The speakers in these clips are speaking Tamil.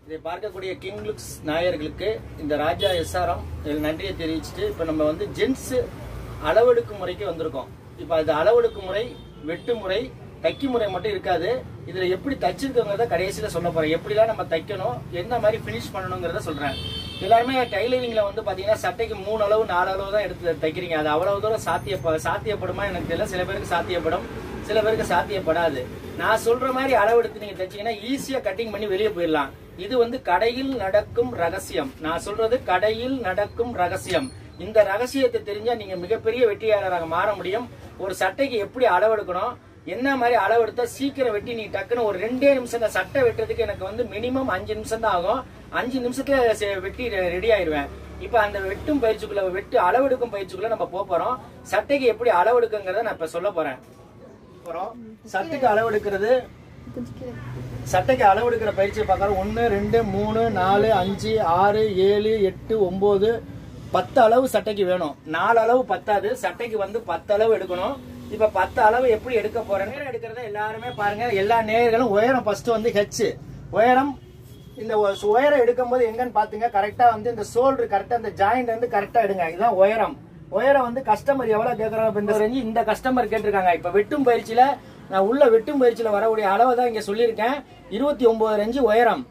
இதை பார்க்கக்கூடிய கிங் லுக்ஸ் நாயர்களுக்கு இந்த ராஜா எஸ்ஆர்எம் இதில் நன்றியை தெரிவிச்சுட்டு இப்போ நம்ம வந்து ஜென்ஸ் அளவெடுக்கும் முறைக்கு வந்திருக்கோம் இப்போ அது அளவெடுக்கும் முறை வெட்டு முறை தைக்கும் முறை மட்டும் இருக்காது இதுல எப்படி தச்சிருக்கோங்கிறத கடைசியில சொல்ல போறேன் எப்படிலாம் நம்ம தைக்கணும் எந்த மாதிரி ஃபினிஷ் பண்ணணுங்கிறத சொல்றேன் எல்லாருமே டைலரிங்ல வந்து பாத்தீங்கன்னா சட்டைக்கு மூணு அளவு நாலு அளவு தான் எடுத்து தைக்கிறீங்க அது அவ்வளவு தூரம் சாத்திய சாத்தியப்படுமா எனக்கு தெரியல சில பேருக்கு சாத்தியப்படும் சில பேருக்கு சாத்தியப்படாது நான் சொல்ற மாதிரி அளவு எடுத்து நீங்க தைச்சீங்கன்னா ஈஸியா கட்டிங் பண்ணி வெளியே போயிடலாம் இது வந்து கடையில் நடக்கும் ரகசியம் நான் சொல்றது கடையில் நடக்கும் ரகசியம் இந்த ரகசியத்தை தெரிஞ்சா நீங்க மிகப்பெரிய வெற்றியாளராக மாற முடியும் ஒரு சட்டைக்கு எப்படி அளவெடுக்கணும் என்ன மாதிரி அளவெடுத்தா சீக்கிரம் வெட்டி நீ டக்குன்னு ஒரு ரெண்டே நிமிஷம் தான் சட்டை வெட்டுறதுக்கு எனக்கு வந்து மினிமம் அஞ்சு நிமிஷம் தான் ஆகும் அஞ்சு நிமிஷத்துல செ- வெட்டி ரெடி ஆயிருவேன் இப்ப அந்த வெட்டும் பயிற்சிக்குள்ள வெட்டு அளவெடுக்கும் பயிற்சிக்குள்ள நம்ம போக போறோம் சட்டைக்கு எப்படி அளவெடுக்குங்கிறத நான் இப்ப சொல்ல போறேன் போறோம் சட்டைக்கு அளவெடுக்கிறது சட்டைக்கு அளவெடுக்கிற பயிற்சியை பார்க்கறோம் ஒன்று ரெண்டு மூணு நாலு அஞ்சு ஆறு ஏழு எட்டு ஒன்பது பத்து அளவு சட்டைக்கு வேணும் நாலு அளவு பத்தாது சட்டைக்கு வந்து பத்து அளவு எடுக்கணும் இப்ப பத்து அளவு எப்படி எடுக்க போறேன் நேரம் எடுக்கிறத எல்லாருமே பாருங்க எல்லா நேர்களும் உயரம் ஃபர்ஸ்ட் வந்து ஹெச் உயரம் இந்த ஒ- உயரம் எடுக்கும்போது எங்கன்னு பாத்துங்க கரெக்டா வந்து இந்த சோல்டர் கரெக்டா இந்த ஜாயிண்ட் வந்து கரெக்டா எடுங்க இதுதான் உயரம் உயரம் வந்து கஸ்டமர் எவ்வளவு கேக்குறாங்க இப்ப இந்த range இந்த கஸ்டமர் கேட்டிருக்காங்க இப்ப வெட்டும் பயிற்சியில நான் உள்ள வெட்டும் பயிற்சியில வரக்கூடிய அளவை தான் இங்க சொல்லியிருக்கேன் இருபத்தி ஒன்பது ரஞ்சு உயரம்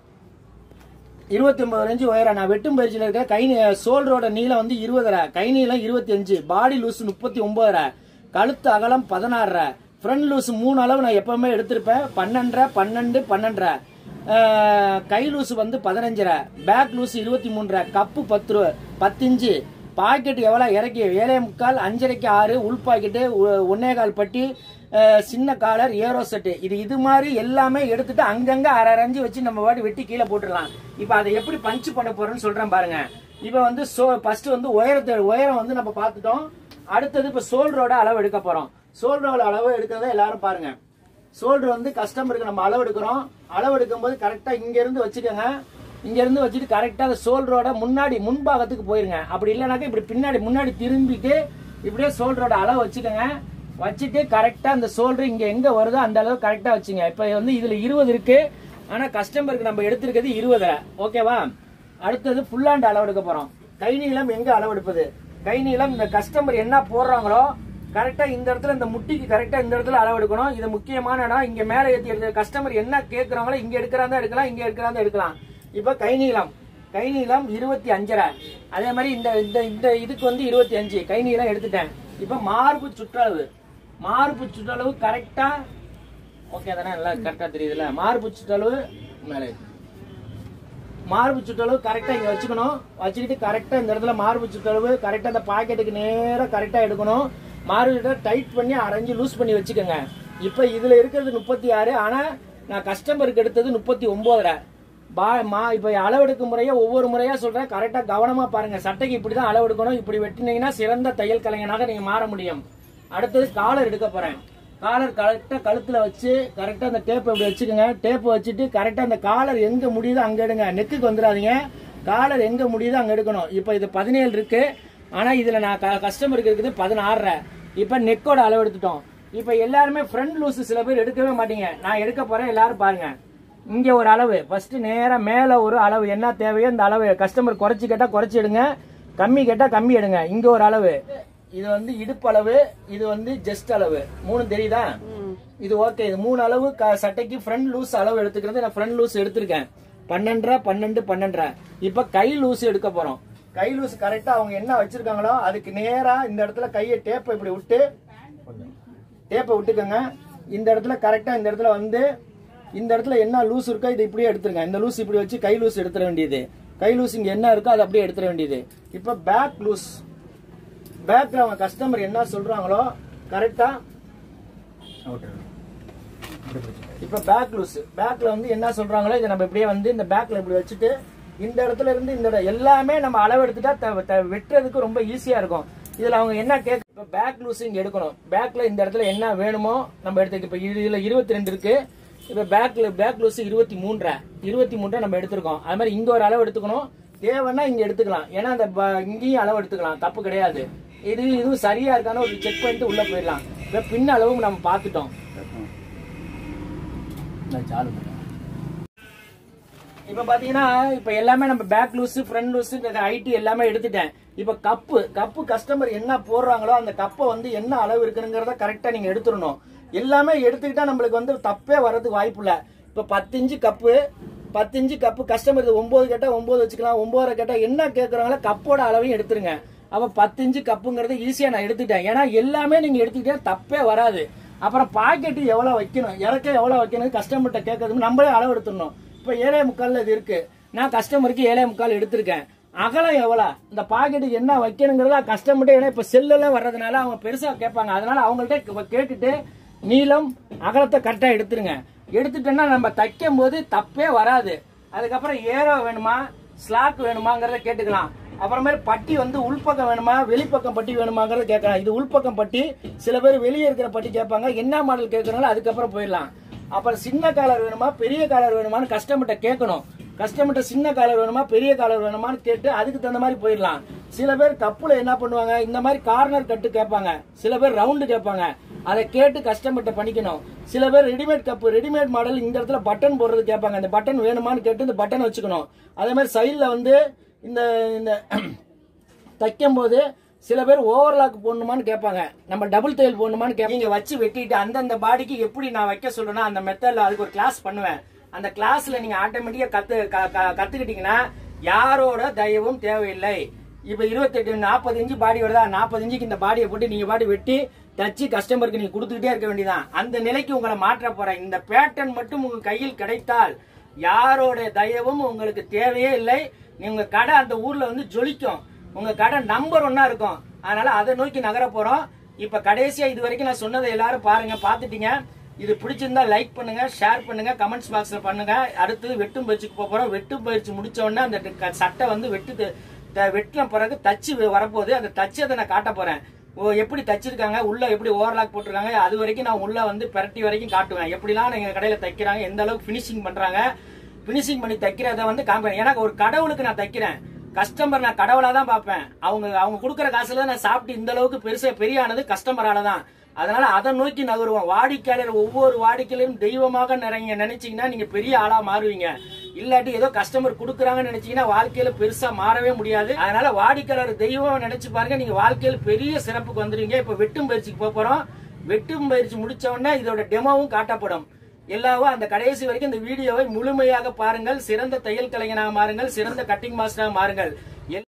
இருபத்தி ஒன்பது ரஞ்சு உயரம் நான் வெட்டும் பயிற்சியில இருக்க கை நீ- சோல்டரோட நீளம் வந்து இருபதரை கை நீளம் இருபத்தி அஞ்சு பாடி லூஸ் முப்பத்தி ஒன்பதரை கழுத்து அகலம் பதினாறரை ஃப்ரண்ட் லூஸ் மூணு அளவு நான் எப்பவுமே எடுத்திருப்பேன் பன்னெண்டரை பன்னெண்டு பன்னெண்டரை அஹ், கை லூஸ் வந்து பதினஞ்சரை பேக் லூஸ் இருபத்தி மூன்றரை கப்பு பத்து ரூபா பத்து இன்ச்சு பாக்கெட் எவ்வளோ இறக்கி ஏழே முக்கால் அஞ்சரைக்கு ஆறு உள் பாக்கெட்டு ஒ- ஒன்னே கால் பட்டி அஹ், சின்ன காலர் ஏரோ செட்டு இது இது மாதிரி எல்லாமே எடுத்துட்டு அங்கங்க அரை அரை அஞ்சு வச்சு நம்ம வாட்டி வெட்டி கீழே போட்டுடலாம் இப்போ அதை எப்படி பஞ்ச் பண்ண போறோம்னு சொல்றேன் பாருங்க இப்போ வந்து சோ ஃபர்ஸ்ட் வந்து உயரத்தை உயரம் வந்து நம்ம பார்த்துட்டோம் அடுத்தது இப்போ சோல்டரோட அளவு எடுக்க போறோம் சோல்டரோட அளவு எடுக்கிறத எல்லாரும் பாருங்க சோல்டர் வந்து கஸ்டமருக்கு நம்ம அளவு எடுக்கிறோம் அளவு எடுக்கும்போது கரெக்டா இங்க இருந்து வச்சுக்கோங்க இங்க இருந்து வச்சுட்டு கரெக்டா அந்த சோல்டரோட முன்னாடி முன்பாகத்துக்கு போயிருங்க அப்படி இல்லைனாக்கா இப்படி பின்னாடி முன்னாடி திரும்பிட்டு இப்படியே சோல்டரோட அளவு வச்சுக்கோங்க வச்சுட்டு கரெக்டா அந்த சோல்டர் இங்க எங்க வருதோ அந்த அளவு கரெக்டா வச்சுங்க இப்ப வந்து இதுல இருபது இருக்கு ஆனா கஸ்டமருக்கு நம்ம எடுத்திருக்கிறது இருபது ஓகேவா அடுத்தது ஃபுல் ஹேண்ட் அளவு எடுக்க போறோம் கை நீளம் எங்க அளவு எடுப்பது கை நீளம் இந்த கஸ்டமர் என்ன போடுறாங்களோ கரெக்டா இந்த இடத்துல இந்த முட்டிக்கு கரெக்டா இந்த இடத்துல அளவு எடுக்கணும் இது முக்கியமான இடம் இங்க மேல ஏத்தி எடுத்து கஸ்டமர் என்ன கேக்குறாங்களோ இங்க எடுக்கிறாங்க எடுக்கலாம் இங்க எடுக்கிறாங்க எடுக்கலாம் இப்ப கை நீளம் கை நீளம் இருபத்தி அஞ்சரை அதே மாதிரி இந்த இந்த இந்த இதுக்கு வந்து இருபத்தி அஞ்சு கை நீளம் எடுத்துட்டேன் இப்ப மார்பு சுற்றளவு மார்பு சுற்றளவு கரெக்டா ஓகே தானே நல்லா கரெக்டா தெரியுதுல்ல மார்பு சுற்றளவு மேலே ஏத்து. மார்பு சுற்றளவு கரெக்டா இங்க வச்சுக்கணும் வச்சுக்கிட்டு கரெக்டா இந்த இடத்துல மார்பு சுற்றளவு கரெக்டா அந்த பாக்கெட்டுக்கு நேரா கரெக்டா எடுக்கணும் மார்பு டைட் பண்ணி அரைஞ்சு லூஸ் பண்ணி வச்சுக்கோங்க இப்ப இதுல இருக்கிறது முப்பத்தி ஆறு ஆனா நான் கஸ்டமருக்கு எடுத்தது முப்பத்தி ஒன்பதரை பா மா இப்ப அளவெடுக்கும் முறையா ஒவ்வொரு முறையா சொல்றேன் கரெக்டா கவனமா பாருங்க சட்டைக்கு இப்படிதான் அளவெடுக்கணும் இப்படி வெட்டினீங்கன்னா சிறந்த தையல் கலைஞனாக நீங்க மாற முடியும் அடுத்தது காலர் எடுக்க போறேன் காலர் கரெக்டா கழுத்துல வச்சு கரெக்டா அந்த டேப் இப்படி வச்சுக்கோங்க டேப் வச்சுட்டு கரெக்டா அந்த காலர் எங்க முடியுதோ அங்க எடுங்க நெக்குக்கு வந்துடாதீங்க காலர் எங்க முடியுதோ அங்க எடுக்கணும் இப்ப இது பதினேழு இருக்கு ஆனா இதுல நான் கஸ்டமருக்கு இருக்குது பதினாறரை இப்ப நெக்கோட அளவு எடுத்துட்டோம் இப்ப எல்லாருமே ஃப்ரண்ட் லூஸ் சில பேர் எடுக்கவே மாட்டீங்க நான் எடுக்க போறேன் எல்லாரும் பாருங்க இங்க ஒரு அளவு ஃபர்ஸ்ட் நேரா மேல ஒரு அளவு என்ன தேவையோ இந்த அளவு கஸ்டமர் குறைச்சு கேட்டா குறைச்சு எடுங்க கம்மி கேட்டா கம்மி எடுங்க இங்க ஒரு அளவு இது வந்து இடுப்பு அளவு இது வந்து ஜஸ்ட் அளவு மூணு தெரியுதா இது ஓகே இது மூணு அளவு க- சட்டைக்கு ஃப்ரண்ட் லூஸ் அளவு எடுத்துக்கிறது நான் ஃப்ரண்ட் லூஸ் எடுத்திருக்கேன் பன்னெண்டரை பன்னெண்டு பன்னெண்டரை இப்ப கை லூஸ் எடுக்க போறோம் கை லூஸ் கரெக்டா அவங்க என்ன வச்சிருக்காங்களோ அதுக்கு நேரா இந்த இடத்துல கையை டேப்பை இப்படி விட்டு டேப்பை விட்டுக்கோங்க இந்த இடத்துல கரெக்டா இந்த இடத்துல வந்து இந்த இடத்துல என்ன லூஸ் இருக்கோ இதை இப்படியே எடுத்துருங்க இந்த லூஸ் இப்படி வச்சு கை லூஸ் எடுத்துட வேண்டியது கை லூஸ் இங்க என்ன இருக்கோ அதை அப்படியே எடுத்துட வேண்டியது இப்ப பேக் லூஸ் பேக்ல அவங்க கஸ்டமர் என்ன சொல்றாங்களோ கரெக்டா இப்ப பேக் லூஸ் பேக்ல வந்து என்ன சொல்றாங்களோ இதை நம்ம இப்படியே வந்து இந்த பேக்ல இப்படி வச்சுட்டு இந்த இடத்துல இருந்து இந்த இடம் எல்லாமே நம்ம அளவு எடுத்துட்டா த- த- வெட்டுறதுக்கு ரொம்ப ஈஸியா இருக்கும் இதுல அவங்க என்ன கேட்க இப்ப பேக் லூஸ் இங்க எடுக்கணும் பேக்ல இந்த இடத்துல என்ன வேணுமோ நம்ம எடுத்துக்க இப்ப இதுல இருபத்தி ரெண்டு இருக்கு இப்ப பேக்ல பேக் லூஸ் இருபத்தி மூன்றரை இருபத்தி மூன்றரை நம்ம எடுத்திருக்கோம் அது மாதிரி இங்க ஒரு அளவு எடுத்துக்கணும் தேவைன்னா இங்க எடுத்துக்கலாம் ஏன்னா அந்த ப- இங்கேயும் அளவு எடுத்துக்கலாம் தப்பு கிடையாது இது இதுவும் சரியா இருக்கான்னு ஒரு செக் பண்ணிட்டு உள்ள போயிடலாம் இப்ப பின் அளவும் நம்ம பார்த்துட்டோம் நான் சாலு பண்றேன். இப்ப பாத்தீங்கன்னா இப்ப எல்லாமே நம்ம back loose front loose ID எல்லாமே எடுத்துட்டேன் இப்ப கப்பு கப்பு கஸ்டமர் என்ன போடுறாங்களோ அந்த கப்பை வந்து என்ன அளவு இருக்குங்கிறத கரெக்டா நீங்க எடுத்துடணும் எல்லாமே எடுத்துக்கிட்டா நம்மளுக்கு வந்து தப்பே வர்றதுக்கு வாய்ப்பு இல்ல இப்ப பத்து இன்ச்சு கப்பு பத்து இன்ச்சு கப்பு கஸ்டமர் இது ஒன்பது கேட்டா ஒன்பது வச்சுக்கலாம் ஒன்பதரை கேட்டா என்ன கேட்கறாங்களோ கப்போட அளவையும் எடுத்துருங்க அப்ப பத்து இன்ச்சு கப்புங்கிறது ஈஸியா நான் எடுத்துட்டேன் ஏன்னா எல்லாமே நீங்க எடுத்துக்கிட்டே தப்பே வராது அப்புறம் பாக்கெட்டு எவ்வளவு வைக்கணும் இறக்க எவ்வளவு வைக்கணும் கஸ்டமர்கிட்ட கேட்கறது நம்மளே அளவு எடுத்துடணும் இப்ப ஏழே முக்கால்ல இது இருக்கு நான் கஸ்டமருக்கு ஏழே முக்கால் எடுத்திருக்கேன் அகலம் எவ்வளோ இந்த பாக்கெட்டுக்கு என்ன வைக்கணுங்கிறத கஸ்டமர்கிட்ட ஏன்னா இப்ப செல்லெல்லாம் வர்றதுனால அவங்க பெருசா கேட்பாங்க அதனால அவங்கள்ட்ட கேட்டுட்டு நீளம் அகலத்தை கரெக்டா எடுத்துருங்க எடுத்துட்டோம்னா நம்ம தைக்கும் போது தப்பே வராது அதுக்கப்புறம் ஏரோ வேணுமா ஸ்லாக் வேணுமாங்கிறத கேட்டுக்கலாம் அப்புறமேல் பட்டி வந்து உள்பக்கம் வேணுமா வெளிப்பக்கம் பட்டி வேணுமாங்கிறத கேட்கலாம் இது உள்பக்கம் பட்டி சில பேர் வெளியே இருக்கிற பட்டி கேட்பாங்க என்ன மாடல் கேட்கறனால அதுக்கப்புறம் போயிடலாம் அப்புறம் சின்ன காலர் வேணுமா பெரிய காலர் வேணுமான்னு கஸ்டமர்கிட்ட கேட்கணும் கஸ்டமர்கிட்ட சின்ன காலர் வேணுமா பெரிய காலர் வேணுமான்னு கேட்டு அதுக்கு தகுந்த மாதிரி போயிடலாம் சில பேர் கப்புல என்ன பண்ணுவாங்க இந்த மாதிரி கார்னர் கட்டு கேட்பாங்க சில பேர் ரவுண்டு கேட்பாங்க அதை கேட்டு கஸ்டமர்கிட்ட பண்ணிக்கணும் சில பேர் ரெடிமேட் கப்பு ரெடிமேட் மாடல் இந்த இடத்துல பட்டன் போடுறது கேட்பாங்க இந்த பட்டன் வேணுமான்னு கேட்டு இந்த பட்டன் வச்சுக்கணும் அதே மாதிரி சைடில் வந்து இந்த இந்த தைக்கும் போது சில பேர் ஓவர்லாக் போடணுமான்னு கேட்பாங்க நம்ம டபுள் தையல் போடணுமான்னு கேட்பாங்க நீங்க வச்சு வெட்டிட்டு அந்தந்த பாடிக்கு எப்படி நான் வைக்க சொல்றேன்னா அந்த மெத்தட்ல அதுக்கு ஒரு கிளாஸ் பண்ணுவேன் அந்த கிளாஸ்ல நீங்க ஆட்டோமேட்டிக்கா கத்து க- க- கத்துக்கிட்டீங்கன்னா யாரோட தயவும் தேவையில்லை இப்ப இருபத்தெட்டு நாற்பது இன்ச்சு பாடி வருதா நாற்பது இன்ச்சுக்கு இந்த பாடியை போட்டு நீங்க பாடி வெட்டி தச்சு கஸ்டமருக்கு நீங்க கொடுத்துக்கிட்டே இருக்க வேண்டியதான் அந்த நிலைக்கு உங்களை மாற்ற போறேன் இந்த பேட்டர்ன் மட்டும் உங்க கையில் கிடைத்தால் யாரோட தயவும் உங்களுக்கு தேவையே இல்லை உங்க கடை அந்த ஊர்ல வந்து ஜொலிக்கும் உங்க கடை நம்பர் ஒன்னா இருக்கும் அதனால அதை நோக்கி நகர போறோம் இப்ப கடைசியா இது வரைக்கும் நான் சொன்னதை எல்லாரும் பாருங்க பாத்துட்டீங்க இது பிடிச்சிருந்தா லைக் பண்ணுங்க ஷேர் பண்ணுங்க கமெண்ட்ஸ் பாக்ஸ்ல பண்ணுங்க அடுத்தது வெட்டும் பயிற்சிக்கு போக போறோம் வெட்டும் பயிற்சி முடிச்ச உடனே அந்த க- சட்டை வந்து வெட்டு த- த- வெட்டின பிறகு தச்சு வரப்போகுது அந்த தச்சதை நான் காட்ட போறேன் ஓ எப்படி தச்சிருக்காங்க உள்ள எப்படி ஓவர்லாக் போட்டிருக்காங்க அது வரைக்கும் நான் உள்ள வந்து பிரட்டி வரைக்கும் காட்டுவேன் எப்படிலாம் எங்க கடையில தைக்கிறாங்க எந்த அளவுக்கு பினிஷிங் பண்றாங்க பினிஷிங் பண்ணி தைக்கிறத வந்து காமிப்பேன் எனக்கு ஒரு கடவுளுக்கு நான் தைக்கிறேன் கஸ்டமர் நான் கடவுளா தான் பார்ப்பேன் அவங்க அவங்க கொடுக்குற காசுல நான் சாப்பிட்டு இந்த அளவுக்கு பெருசா பெரியானது கஸ்டமரால தான் அதனால அதை நோக்கி நகருவோம் வாடிக்கையாளர் ஒவ்வொரு வாடிக்கையாளரும் தெய்வமாக நிறைய நினைச்சீங்கன்னா நீங்க பெரிய ஆளா மாறுவீங்க இல்லாட்டி ஏதோ கஸ்டமர் கொடுக்குறாங்கன்னு நினைச்சீங்கன்னா வாழ்க்கையில பெருசா மாறவே முடியாது அதனால வாடிக்கையாளர் தெய்வம் நினைச்சு பாருங்க நீங்க வாழ்க்கையில பெரிய சிறப்புக்கு வந்துருவீங்க இப்ப வெட்டும் பயிற்சிக்கு போக போறோம் வெட்டும் பயிற்சி முடிச்ச உடனே இதோட டெமோவும் காட்டப்படும் எல்லாவும் அந்த கடைசி வரைக்கும் இந்த வீடியோவை முழுமையாக பாருங்கள் சிறந்த தையல் கலைஞனாக மாறுங்கள் சிறந்த கட்டிங் மாஸ்டராக மாறுங்கள் எல்-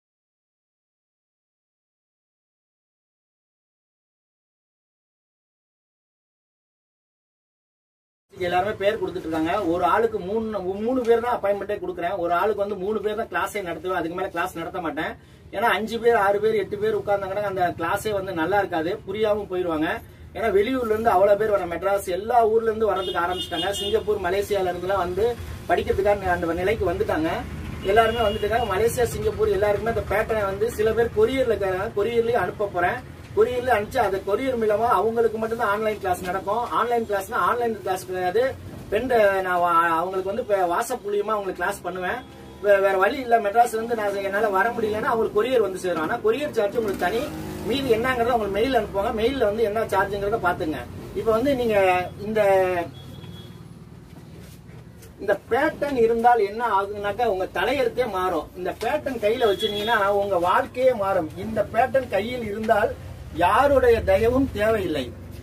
எல்லாருமே பேர் கொடுத்துட்டு இருக்காங்க ஒரு ஆளுக்கு மூணு மூணு பேர் தான் அப்பாயின்மெண்டே கொடுக்குறேன் ஒரு ஆளுக்கு வந்து மூணு பேர் தான் கிளாஸே நடத்துவேன் அதுக்கு மேல கிளாஸ் நடத்த மாட்டேன் ஏன்னா அஞ்சு பேர் ஆறு பேர் எட்டு பேர் உட்கார்ந்தாங்கன்னா அந்த கிளாஸே வந்து நல்லா இருக்காது புரியாம போயிருவாங்க ஏன்னா வெளியூர்ல இருந்து அவ்வளவு பேர் வர மெட்ராஸ் எல்லா ஊர்ல இருந்து வரதுக்கு ஆரம்பிச்சிட்டாங்க சிங்கப்பூர் மலேசியால இருந்துலாம் வந்து படிக்கிறதுக்கான அந்த நிலைக்கு வந்துட்டாங்க எல்லாருமே வந்துட்டாங்க மலேசியா சிங்கப்பூர் எல்லாருக்குமே அந்த பேட்டர்னை வந்து சில பேர் கொரியர்ல இருக்காங்க கொரியர்லயும் அனுப்ப போறேன் கொரியர்ல அனுப்பிச்சு அது கொரியர் மூலமா அவங்களுக்கு மட்டும்தான் ஆன்லைன் கிளாஸ் நடக்கும் ஆன்லைன் கிளாஸ்னா ஆன்லைன் கிளாஸ் கிடையாது பெண் நான் வா- அவங்களுக்கு வந்து இப்ப வாட்ஸ்அப் மூலியமா அவங்களுக்கு கிளாஸ் பண்ணுவேன் வே- வேற வழி இல்ல மெட்ராஸ்ல இருந்து நான் என்னால வர முடியலன்னா அவங்களுக்கு கொரியர் வந்து சேரும் ஆனா கொரியர் சார்ஜ் உங்களுக்கு தனி மீதி என்னங்கறத உங்களுக்கு மெயில் அனுப்புவாங்க மெயில்ல வந்து என்ன சார்ஜுங்கிறத பாத்துங்க இப்போ வந்து நீங்க இந்த இந்த பேட்டர்ன் இருந்தால் என்ன ஆகுனாக்கா உங்க தலையெழுத்தே மாறும் இந்த பேட்டர்ன் கையில வச்சிருந்தீங்கன்னா உங்க வாழ்க்கையே மாறும் இந்த பேட்டர்ன் கையில் இருந்தால் யாருடைய தயவும் தேவையில்லை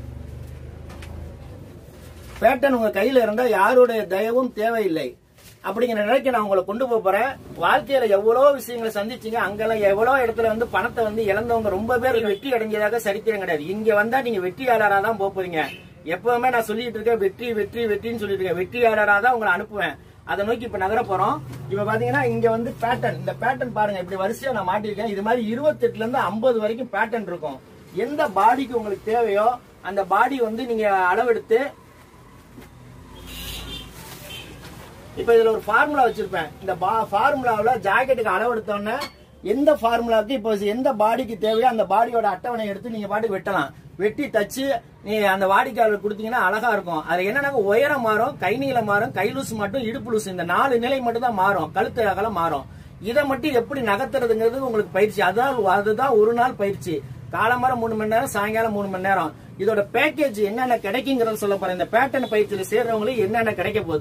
பேட்டர்ன் உங்க கையில இருந்தா யாருடைய தயவும் தேவையில்லை அப்படிங்கிற நிலைக்கு நான் உங்களை கொண்டு போக போறேன் வாழ்க்கையில எவ்வளவு விஷயங்களை சந்திச்சீங்க அங்கெல்லாம் எவ்வளவு இடத்துல வந்து பணத்தை வந்து இழந்தவங்க ரொம்ப பேர் வெற்றி அடைஞ்சதாக சரித்திரம் கிடையாது இங்க வந்தா நீங்க வெற்றியாளரா தான் போக போறீங்க எப்பவுமே நான் சொல்லிட்டு இருக்கேன் வெற்றி வெற்றி வெற்றின்னு சொல்லிட்டு இருக்கேன் வெற்றியாளரா தான் உங்களை அனுப்புவேன் அதை நோக்கி இப்ப நகர போறோம் இப்ப பாத்தீங்கன்னா இங்க வந்து பேட்டர்ன் இந்த பேட்டர்ன் பாருங்க இப்படி வரிசையா நான் மாட்டிருக்கேன் இது மாதிரி இருபத்தெட்டுல இருந்து ஐம்பது வரைக்கும் பேட்டர்ன் இருக்கும் எந்த பாடிக்கு உங்களுக்கு தேவையோ அந்த பாடி வந்து நீங்க அளவெடுத்து இப்ப இதுல ஒரு ஃபார்முலா வச்சிருப்பேன் இந்த ஃபார்முலாவுல ஜாக்கெட்டுக்கு அளவெடுத்தோன்னே எந்த ஃபார்முலாவுக்கு இப்போ எந்த பாடிக்கு தேவையோ அந்த பாடியோட அட்டவணை எடுத்து நீங்க பாட்டுக்கு வெட்டலாம் வெட்டி தச்சு நீ அந்த வாடிக்கையாளர் கொடுத்தீங்கன்னா அழகா இருக்கும் அது என்னன்னா உயரம் மாறும் கை நீளம் மாறும் கை லூஸ் மட்டும் இடுப்பு லூஸ் இந்த நாலு நிலை மட்டும் தான் மாறும் கழுத்து அகலம் மாறும் இதை மட்டும் எப்படி நகர்த்துறதுங்கிறது உங்களுக்கு பயிற்சி அதான் அதுதான் ஒரு நாள் பயிற்சி காலம்பரம் மூணு மணி நேரம் சாயங்காலம் மூணு மணி நேரம் இதோட பேக்கேஜ் என்னென்ன கிடைக்குங்கிறத சொல்ல போறேன் இந்த பேட்டர்ன் பயிற்சியில சேர்றவங்களுக்கு என்னென்ன கிடைக்க போகுது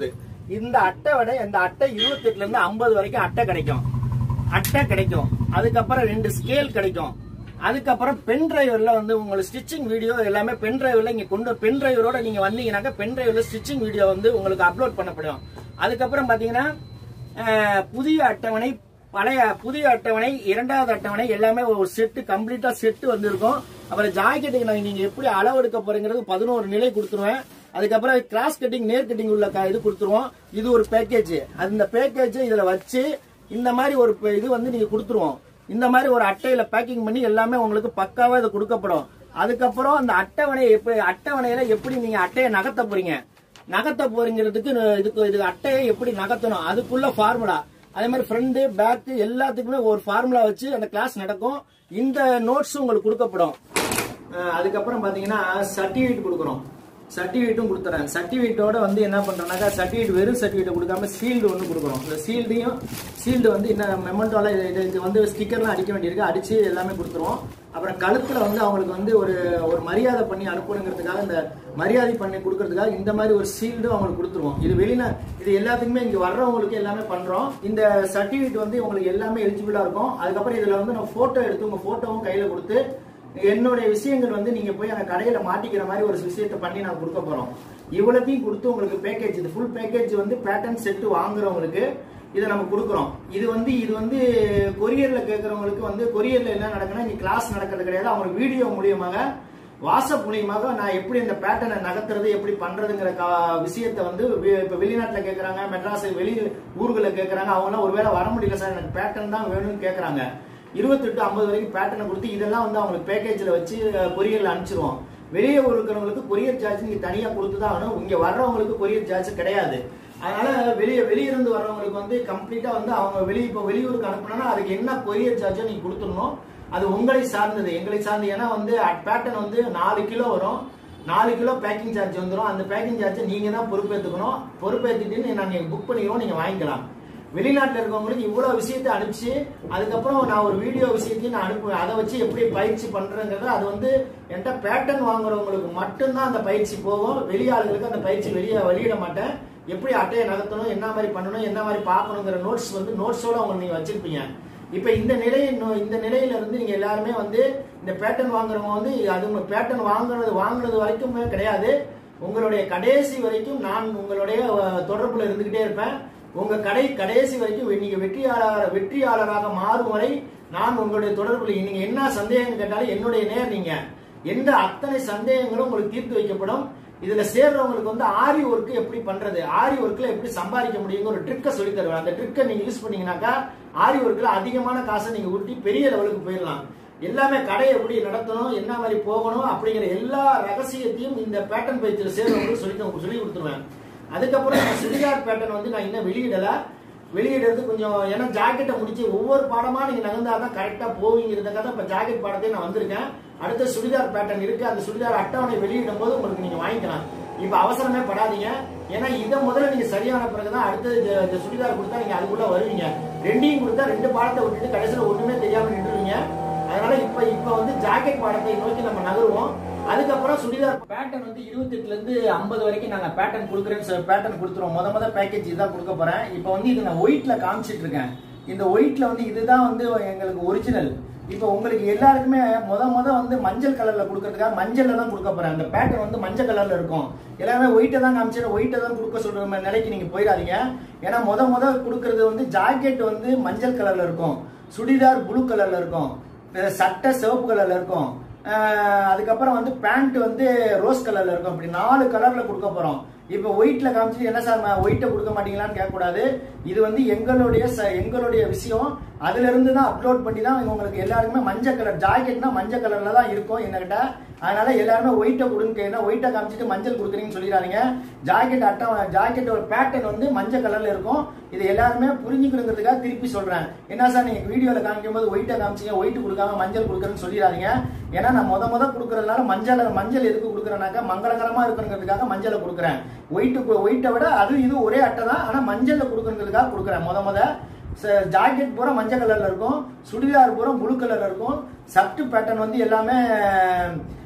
இந்த அட்டை விட இந்த அட்டை இருபத்தி எட்டுல இருந்து ஐம்பது வரைக்கும் அட்டை கிடைக்கும் அட்டை கிடைக்கும் அதுக்கப்புறம் ரெண்டு ஸ்கேல் கிடைக்கும் அதுக்கப்புறம் பென் டிரைவர்ல வந்து உங்களுக்கு ஸ்டிச்சிங் வீடியோ எல்லாமே பென் டிரைவர்ல இங்க கொண்டு பென் டிரைவரோட நீங்க வந்தீங்கன்னாக்கா பென் டிரைவர்ல ஸ்டிச்சிங் வீடியோ வந்து உங்களுக்கு அப்லோட் பண்ணப்படும் அதுக்கப்புறம் பாத்தீங்கன்னா அஹ், புதிய அட்டவணை பழைய புதிய அட்டவணை இரண்டாவது அட்டவணை எல்லாமே ஒரு செட்டு கம்ப்ளீட்டா செட்டு வந்திருக்கும் அப்புறம் ஜாக்கெட்டுக்கு நான் நீங்க எப்படி அளவு எடுக்க போறீங்கிறது பதினோரு நிலை கொடுத்துருவேன் அதுக்கப்புறம் கிராஸ் கட்டிங் நேர் கட்டிங் உள்ள க- இது கொடுத்துருவோம் இது ஒரு பேக்கேஜ் அந்த பேக்கேஜ் இதுல வச்சு இந்த மாதிரி ஒரு ப- இது வந்து நீங்க கொடுத்துருவோம் இந்த மாதிரி ஒரு அட்டையில பேக்கிங் பண்ணி எல்லாமே உங்களுக்கு பக்காவா இது கொடுக்கப்படும் அதுக்கப்புறம் அந்த அட்டவணை எப்படி அட்டவணையில எப்படி நீங்க அட்டையை நகர்த்த போறீங்க நகர்த்த போறீங்கிறதுக்கு இதுக்கு இது அட்டையை எப்படி நகர்த்தணும் அதுக்குள்ள ஃபார்முலா அதே மாதிரி ஃப்ரண்ட் பேக் எல்லாத்துக்குமே ஒரு ஃபார்முலா வச்சு அந்த கிளாஸ் நடக்கும் இந்த நோட்ஸ் உங்களுக்கு கொடுக்கப்படும் அஹ் அதுக்கப்புறம் பாத்தீங்கன்னா சர்டிஃபிகேட் கொடுக்குறோம் சர்டிஃபிகேட்டும் கொடுத்துறேன் சர்டிஃபிகேட்டோட வந்து என்ன பண்றோம்னாக்கா சர்டிஃபிகேட் வெறும் சர்டிஃபிகேட் கொடுக்காம சீல்டு ஒன்று கொடுக்குறோம் இந்த சீல்டையும் சீல்டு வந்து என்ன மெமெண்டோல இது இது வந்து ஸ்டிக்கர்லாம் அடிக்க வேண்டியிருக்கு அடிச்சு எல்லாமே கொடுத்துருவோம் அப்புறம் கழுத்துல வந்து அவங்களுக்கு வந்து ஒரு ஒரு மரியாதை பண்ணி அனுப்பணுங்கிறதுக்காக இந்த மரியாதை பண்ணி கொடுக்கறதுக்காக இந்த மாதிரி ஒரு சீல்டும் அவங்களுக்கு கொடுத்துருவோம் இது வெளியில இது எல்லாத்துக்குமே இங்க வர்றவங்களுக்கு எல்லாமே பண்றோம் இந்த சர்டிஃபிகேட் வந்து உங்களுக்கு எல்லாமே எலிஜிபிளா இருக்கும் அதுக்கப்புறம் இதுல வந்து நான் போட்டோ எடுத்து உங்க போட்டோவும் கையில கொடுத்து என்னுடைய விஷயங்கள் வந்து நீங்க போய் அந்த கடையில மாட்டிக்கிற மாதிரி ஒரு விஷயத்தை பண்ணி நான் கொடுக்க போறோம் இவ்வளத்தையும் கொடுத்து உங்களுக்கு பேக்கேஜ் இது ஃபுல் பேக்கேஜ் வந்து பேட்டர்ன் செட்டு வாங்குறவங்களுக்கு இதை நம்ம கொடுக்குறோம் இது வந்து இது வந்து கொரியர்ல கேட்கறவங்களுக்கு வந்து கொரியர்ல என்ன நடக்குன்னா இங்க கிளாஸ் நடக்கிறது கிடையாது அவங்க வீடியோ மூலியமாக வாட்ஸ்அப் மூலியமாக நான் எப்படி இந்த பேட்டர்னை நகர்த்துறது எப்படி பண்றதுங்கிற கா- விஷயத்தை வந்து வி- இப்ப வெளிநாட்டுல கேக்குறாங்க மெட்ராஸ் வெளி ஊர்களில் கேக்குறாங்க அவங்க எல்லாம் ஒருவேளை வர முடியல சார் எனக்கு பேட்டர்ன் தான் வேணும்னு கேக்குறாங்க இருபத்தெட்டு ஐம்பது வரைக்கும் பேட்டர்னை கொடுத்து இதெல்லாம் வந்து அவங்களுக்கு பேக்கேஜ்ல வச்சு கொரியர்ல அனுப்பிச்சிருவோம் வெளியே இருக்கிறவங்களுக்கு கொரியர் சார்ஜ் நீங்க தனியா கொடுத்து தான் ஆகணும் இங்க வர்றவங்களுக்கு கொரியர் சார்ஜ் கிடையாது அதனால வெளியே வெளியிருந்து வர்றவங்களுக்கு வந்து கம்ப்ளீட்டா வந்து அவங்க வெளியே இப்போ வெளியூருக்கு அனுப்புனா அதுக்கு என்ன கொரியர் சார்ஜோ நீங்க கொடுத்துடணும் அது உங்களை சார்ந்தது எங்களை சார்ந்து ஏன்னா வந்து பேட்டர்ன் வந்து நாலு கிலோ வரும் நாலு கிலோ பேக்கிங் சார்ஜ் வந்துடும் அந்த பேக்கிங் சார்ஜ் நீங்க தான் பொறுப்பேற்றுக்கணும் பொறுப்பேற்றுட்டு நாங்க புக் பண்ணிக்கிறோம் நீங்க வாங்கிக்கலாம் வெளிநாட்டுல இருக்கவங்களுக்கு இவ்வளவு விஷயத்தை அனுப்பிச்சு அதுக்கப்புறம் நான் ஒரு வீடியோ விஷயத்தையும் நான் அனுப்புவேன் அதை வச்சு எப்படி பயிற்சி பண்றேங்கிறது அது வந்து என்கிட்ட பேட்டர்ன் வாங்குறவங்களுக்கு மட்டும்தான் அந்த பயிற்சி போகும் வெளியாளுங்களுக்கு அந்த பயிற்சி வெளியே வெளியிட மாட்டேன் எப்படி அட்டையை நகர்த்தணும் என்ன மாதிரி பண்ணணும் என்ன மாதிரி பார்க்கணுங்கிற நோட்ஸ் வந்து நோட்ஸோட அவங்க நீங்க வச்சிருப்பீங்க இப்ப இந்த நிலை இந்த நிலையில இருந்து நீங்க எல்லாருமே வந்து இந்த பேட்டர்ன் வாங்குறவங்க வந்து அது பேட்டர்ன் வாங்குறது வாங்குறது வரைக்கும் கிடையாது உங்களுடைய கடைசி வரைக்கும் நான் உங்களுடைய அஹ், தொடர்புல இருந்துகிட்டே இருப்பேன் உங்க கடை கடைசி வரைக்கும் நீங்க வெற்றியாளர் வெற்றியாளராக மாறும் வரை நான் உங்களுடைய தொடர்புல நீங்க என்ன சந்தேகம் கேட்டாலும் என்னுடைய நேர் நீங்க எந்த அத்தனை சந்தேகங்களும் உங்களுக்கு தீர்த்து வைக்கப்படும் இதுல சேர்றவங்களுக்கு வந்து ஆரி ஒர்க் எப்படி பண்றது ஆரி ஒர்க்ல எப்படி சம்பாதிக்க முடியுங்கிற ஒரு ட்ரிக்கை சொல்லி தருவேன் அந்த ட்ரிக்கை நீங்க யூஸ் பண்ணீங்கன்னாக்கா ஆரி ஒர்க்ல அதிகமான காசை நீங்க உருட்டி பெரிய லெவலுக்கு போயிடலாம் எல்லாமே கடையை எப்படி நடத்தணும் என்ன மாதிரி போகணும் அப்படிங்கிற எல்லா ரகசியத்தையும் இந்த பேட்டர்ன் பயிற்சியில் சேர்றவங்களுக்கு சொல்லி சொல்லி கொடுத்துருவேன் அதுக்கப்புறம் இந்த சுடிதார் பேட்டர்ன் வந்து நான் இன்னும் வெளியிடல வெளியிடுறது கொஞ்சம் ஏன்னா ஜாக்கெட்டை முடிச்சு ஒவ்வொரு பாடமா நீங்க நகர்ந்தா தான் கரெக்டா போவீங்கிறதுக்காக இப்ப ஜாக்கெட் பாடத்தை நான் வந்திருக்கேன் அடுத்த சுடிதார் பேட்டர்ன் இருக்கு அந்த சுடிதார் அட்டவணை வெளியிடும் போது உங்களுக்கு நீங்க வாங்கிக்கலாம் இப்ப அவசரமே படாதீங்க ஏன்னா இதை முதல்ல நீங்க சரியான பிறகுதான் அடுத்தது இந்த- இந்த சுடிதார் கொடுத்தா நீங்க அதுக்குள்ள வருவீங்க ரெண்டையும் கொடுத்தா ரெண்டு பாடத்தை விட்டுட்டு கடைசியில ஒண்ணுமே தெரியாம நின்றுவீங்க அதனால இப்ப இப்ப வந்து ஜாக்கெட் பாடத்தை நோக்கி நம்ம நகருவோம் அதுக்கப்புறம் சுடிதார் பேட்டர்ன் வந்து இருபத்தி எட்டுல இருந்து ஐம்பது வரைக்கும் நாங்க பேட்டர்ன் கொடுக்குறேன்னு பேட்டர்ன் கொடுத்துருவோம் முத முத பேக்கேஜ் இதான் கொடுக்க போறேன் இப்போ வந்து இது நான் ஒயிட்ல காமிச்சிட்டு இருக்கேன் இந்த ஒயிட்ல வந்து இதுதான் வந்து எங்களுக்கு ஒரிஜினல் இப்போ உங்களுக்கு எல்லாருக்குமே முத முத வந்து மஞ்சள் கலர்ல கொடுக்கறதுக்காக மஞ்சள்ல தான் கொடுக்க போறேன் அந்த பேட்டர்ன் வந்து மஞ்சள் கலர்ல இருக்கும் எல்லாமே ஒயிட்டை தான் காமிச்சு ஒயிட்டை தான் கொடுக்க சொல்ற மாதிரி நிலைக்கு நீங்க போயிடாதீங்க ஏன்னா முத முத கொடுக்கறது வந்து ஜாக்கெட் வந்து மஞ்சள் கலர்ல இருக்கும் சுடிதார் ப்ளூ கலர்ல இருக்கும் வேற சட்டை சிவப்பு கலர்ல இருக்கும் ஆஹ் அதுக்கப்புறம் வந்து பேண்ட் வந்து ரோஸ் கலர்ல இருக்கும் இப்படி நாலு கலர்ல கொடுக்க போறோம் இப்போ ஒயிட்ல காமிச்சிட்டு என்ன சார் ஒயிட்டை கொடுக்க மாட்டீங்களான்னு கேட்கக்கூடாது இது வந்து எங்களுடைய ச- எங்களுடைய விஷயம் அதுல இருந்து தான் அப்லோட் பண்ணி தான் உங்களுக்கு எல்லாருக்குமே மஞ்சள் கலர் ஜாக்கெட்னா மஞ்சள் கலர்ல தான் இருக்கும் என்கிட்ட அதனால எல்லாருமே ஒயிட்டை கொடுங்க ஏன்னா ஒயிட்டை காமிச்சிட்டு மஞ்சள் கொடுக்குறீங்கன்னு சொல்லிடாதீங்க ஜாக்கெட் அட்டை ஜாக்கெட்டோட பேட்டர்ன் வந்து மஞ்சள் கலர்ல இருக்கும் இது எல்லாருமே புரிஞ்சுக்கணுங்கிறதுக்காக திருப்பி சொல்றேன் என்ன சார் நீங்க வீடியோல காமிக்கும் போது ஒயிட்டை காமிச்சீங்க ஒயிட் கொடுக்காம மஞ்சள் கொடுக்குறேன்னு சொல்லிடாதீங்க ஏன்னா நான் முத முத கொடுக்கறதுனால மஞ்சள் மஞ்சள் எதுக்கு கொடுக்குறேனாக்கா மங்களகரமா இருக்கணுங்கிறதுக்காக மஞ்சளை கொடுக்குறேன் ஒயிட்டு ஒயிட்டை விட அது இது ஒரே அட்டை தான் ஆனா மஞ்சள்ல கொடுக்கறதுக்காக கொடுக்குறேன் முத முத ச- ஜாக்கெட் பூரா மஞ்சள் கலர்ல இருக்கும் சுடிதார் பூரா ப்ளூ கலர்ல இருக்கும் சர்ட் பேட்டர்ன் வந்து எல்லாமே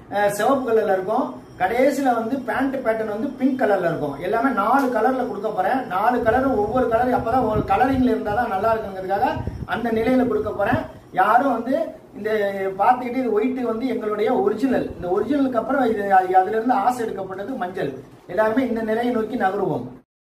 அஹ், சிவப்பு கலர்ல இருக்கும் கடைசியில வந்து பேண்ட் பேட்டர்ன் வந்து பிங்க் கலர்ல இருக்கும் எல்லாமே நாலு கலர்ல கொடுக்க போறேன் நாலு கலர் ஒவ்வொரு கலர் அப்பதான் ஒரு கலரிங்ல இருந்தா தான் நல்லா இருக்குங்கிறதுக்காக அந்த நிலையில கொடுக்க போறேன் யாரும் வந்து இந்த பார்த்துக்கிட்டு இது ஒயிட் வந்து எங்களுடைய ஒரிஜினல் இந்த ஒரிஜினலுக்கு அப்புறம் இது அதுல இருந்து ஆசை எடுக்கப்பட்டது மஞ்சள் எல்லாருமே இந்த நிலையை நோக்கி நகருவோம்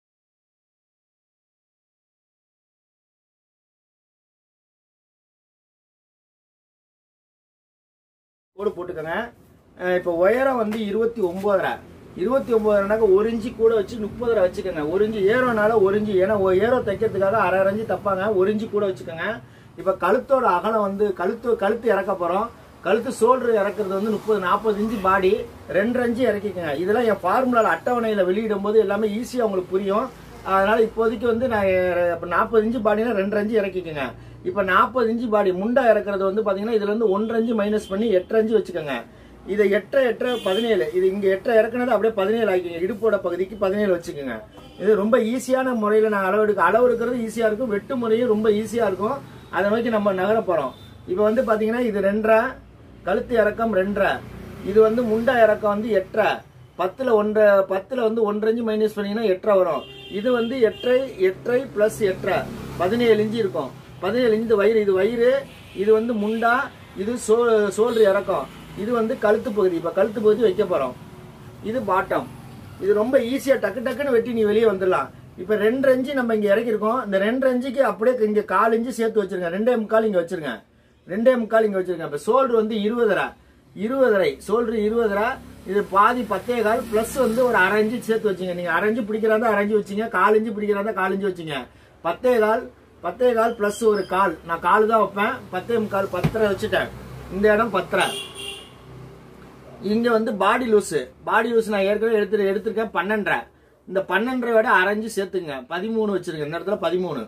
கோடு போட்டுக்கோங்க அஹ் இப்போ உயரம் வந்து இருபத்தி ஒன்பதரை இருபத்தி ஒன்பதரைனாக்க ஒரு இன்ச்சு கூட வச்சு முப்பதரை வச்சுக்கோங்க ஒரு இன்ச்சு ஏரோனால ஒரு இன்ச்சு ஏன்னா ஒரு ஏரோ தைக்கிறதுக்காக அரை அரை இன்ச்சு தப்பாங்க ஒரு இன்ச்சு கூட வச்சுக்கோங்க இப்போ கழுத்தோட அகலம் வந்து கழுத்து கழுத்து இறக்க போகிறோம் கழுத்து சோல்டர் இறக்குறது வந்து முப்பது நாற்பது இன்ச்சு பாடி ரெண்டு இன்ச்சு இறக்கிக்கோங்க இதெல்லாம் என் ஃபார்முலாவில் அட்டவணையில் வெளியிடும் போது எல்லாமே ஈஸியாக உங்களுக்கு புரியும் அதனால இப்போதைக்கு வந்து நான் இப்போ நாற்பது இன்ச்சு பாடினா ரெண்டு இன்ச்சு இறக்கிக்கோங்க இப்போ நாற்பது இன்ச்சு பாடி முண்டா இறக்குறது வந்து பார்த்தீங்கன்னா இதுல இருந்து ஒன்றரை இன்ச்சு மைனஸ் பண்ணி எட்டரை இன்ச்சு வச்சுக்கோங்க இதை எட்டரை எட்டரை பதினேழு இது இங்க எட்டரை இறக்குனது அப்படியே பதினேழு ஆக்கிங்க இடுப்போட பகுதிக்கு பதினேழு வச்சுக்கோங்க இது ரொம்ப ஈஸியான முறையில் நான் அளவு எடுக்க அளவு எடுக்கிறது ஈஸியாக இருக்கும் வெட்டு முறையும் ரொம்ப ஈஸியாக இருக்கும் அதை நோக்கி நம்ம நகர போகிறோம் இப்போ வந்து பார்த்தீங்கன்னா இது ரெண்டரை கழுத்து இறக்கம் ரெண்டரை இது வந்து முண்டா இறக்கம் வந்து எட்டரை பத்துல ஒன்றரை பத்துல வந்து ஒன்றரை இன்ச்சு மைனஸ் பண்ணீங்கன்னா எட்டரை வரும் இது வந்து எட்டரை எட்டரை பிளஸ் எட்டரை பதினேழு இன்ச்சு இருக்கும் பதினேழு இன்ச்சு இது வயிறு இது வயிறு இது வந்து முண்டா இது சோ சோல்டர் இறக்கம் இது வந்து கழுத்து பகுதி இப்போ கழுத்து பகுதி வைக்க போறோம் இது பாட்டம் இது ரொம்ப ஈஸியா டக்கு டக்குன்னு வெட்டி நீ வெளியே வந்துடலாம் இப்போ ரெண்டு இன்ச்சு நம்ம இங்க இறக்கிருக்கோம் இந்த ரெண்டு இன்ச்சுக்கு அப்படியே இங்க கால் இன்ச்சு சேர்த்து வச்சிருங்க ரெண்டே முக்கால் இங்க வச்சிருங்க ரெண்டே முக்கால் இங்க வச்சிருங்க இப்போ சோல்டர் வந்து இருபதரை இருபதரை சோல்டர் இருபதரை இது பாதி பத்தே கால் பிளஸ் வந்து ஒரு அரை இன்ச்சு சேர்த்து வச்சுங்க நீங்க அரை இன்ச்சு பிடிக்கிறாந்தா அரை இன்ச்சு வச்சுங்க கால் இன்ச்சு பிடிக்கிறாந்தா கால் இன்ச்சு வச்சுங்க பத்தே கால் பத்தே கால் பிளஸ் ஒரு கால் நான் கால் தான் வைப்பேன் பத்தே முக்கால் பத்தரை வச்சுட்டேன் இந்த இடம் பத்தரை இங்க வந்து பாடி லூஸ் பாடி லூஸ் நான் ஏற்கனவே எடுத்து எடுத்திருக்கேன் பன்னெண்டரை இந்த பன்னெண்டரை விட அரைஞ்சு சேர்த்துங்க பதிமூணு வச்சிருங்க இந்த இடத்துல பதிமூணு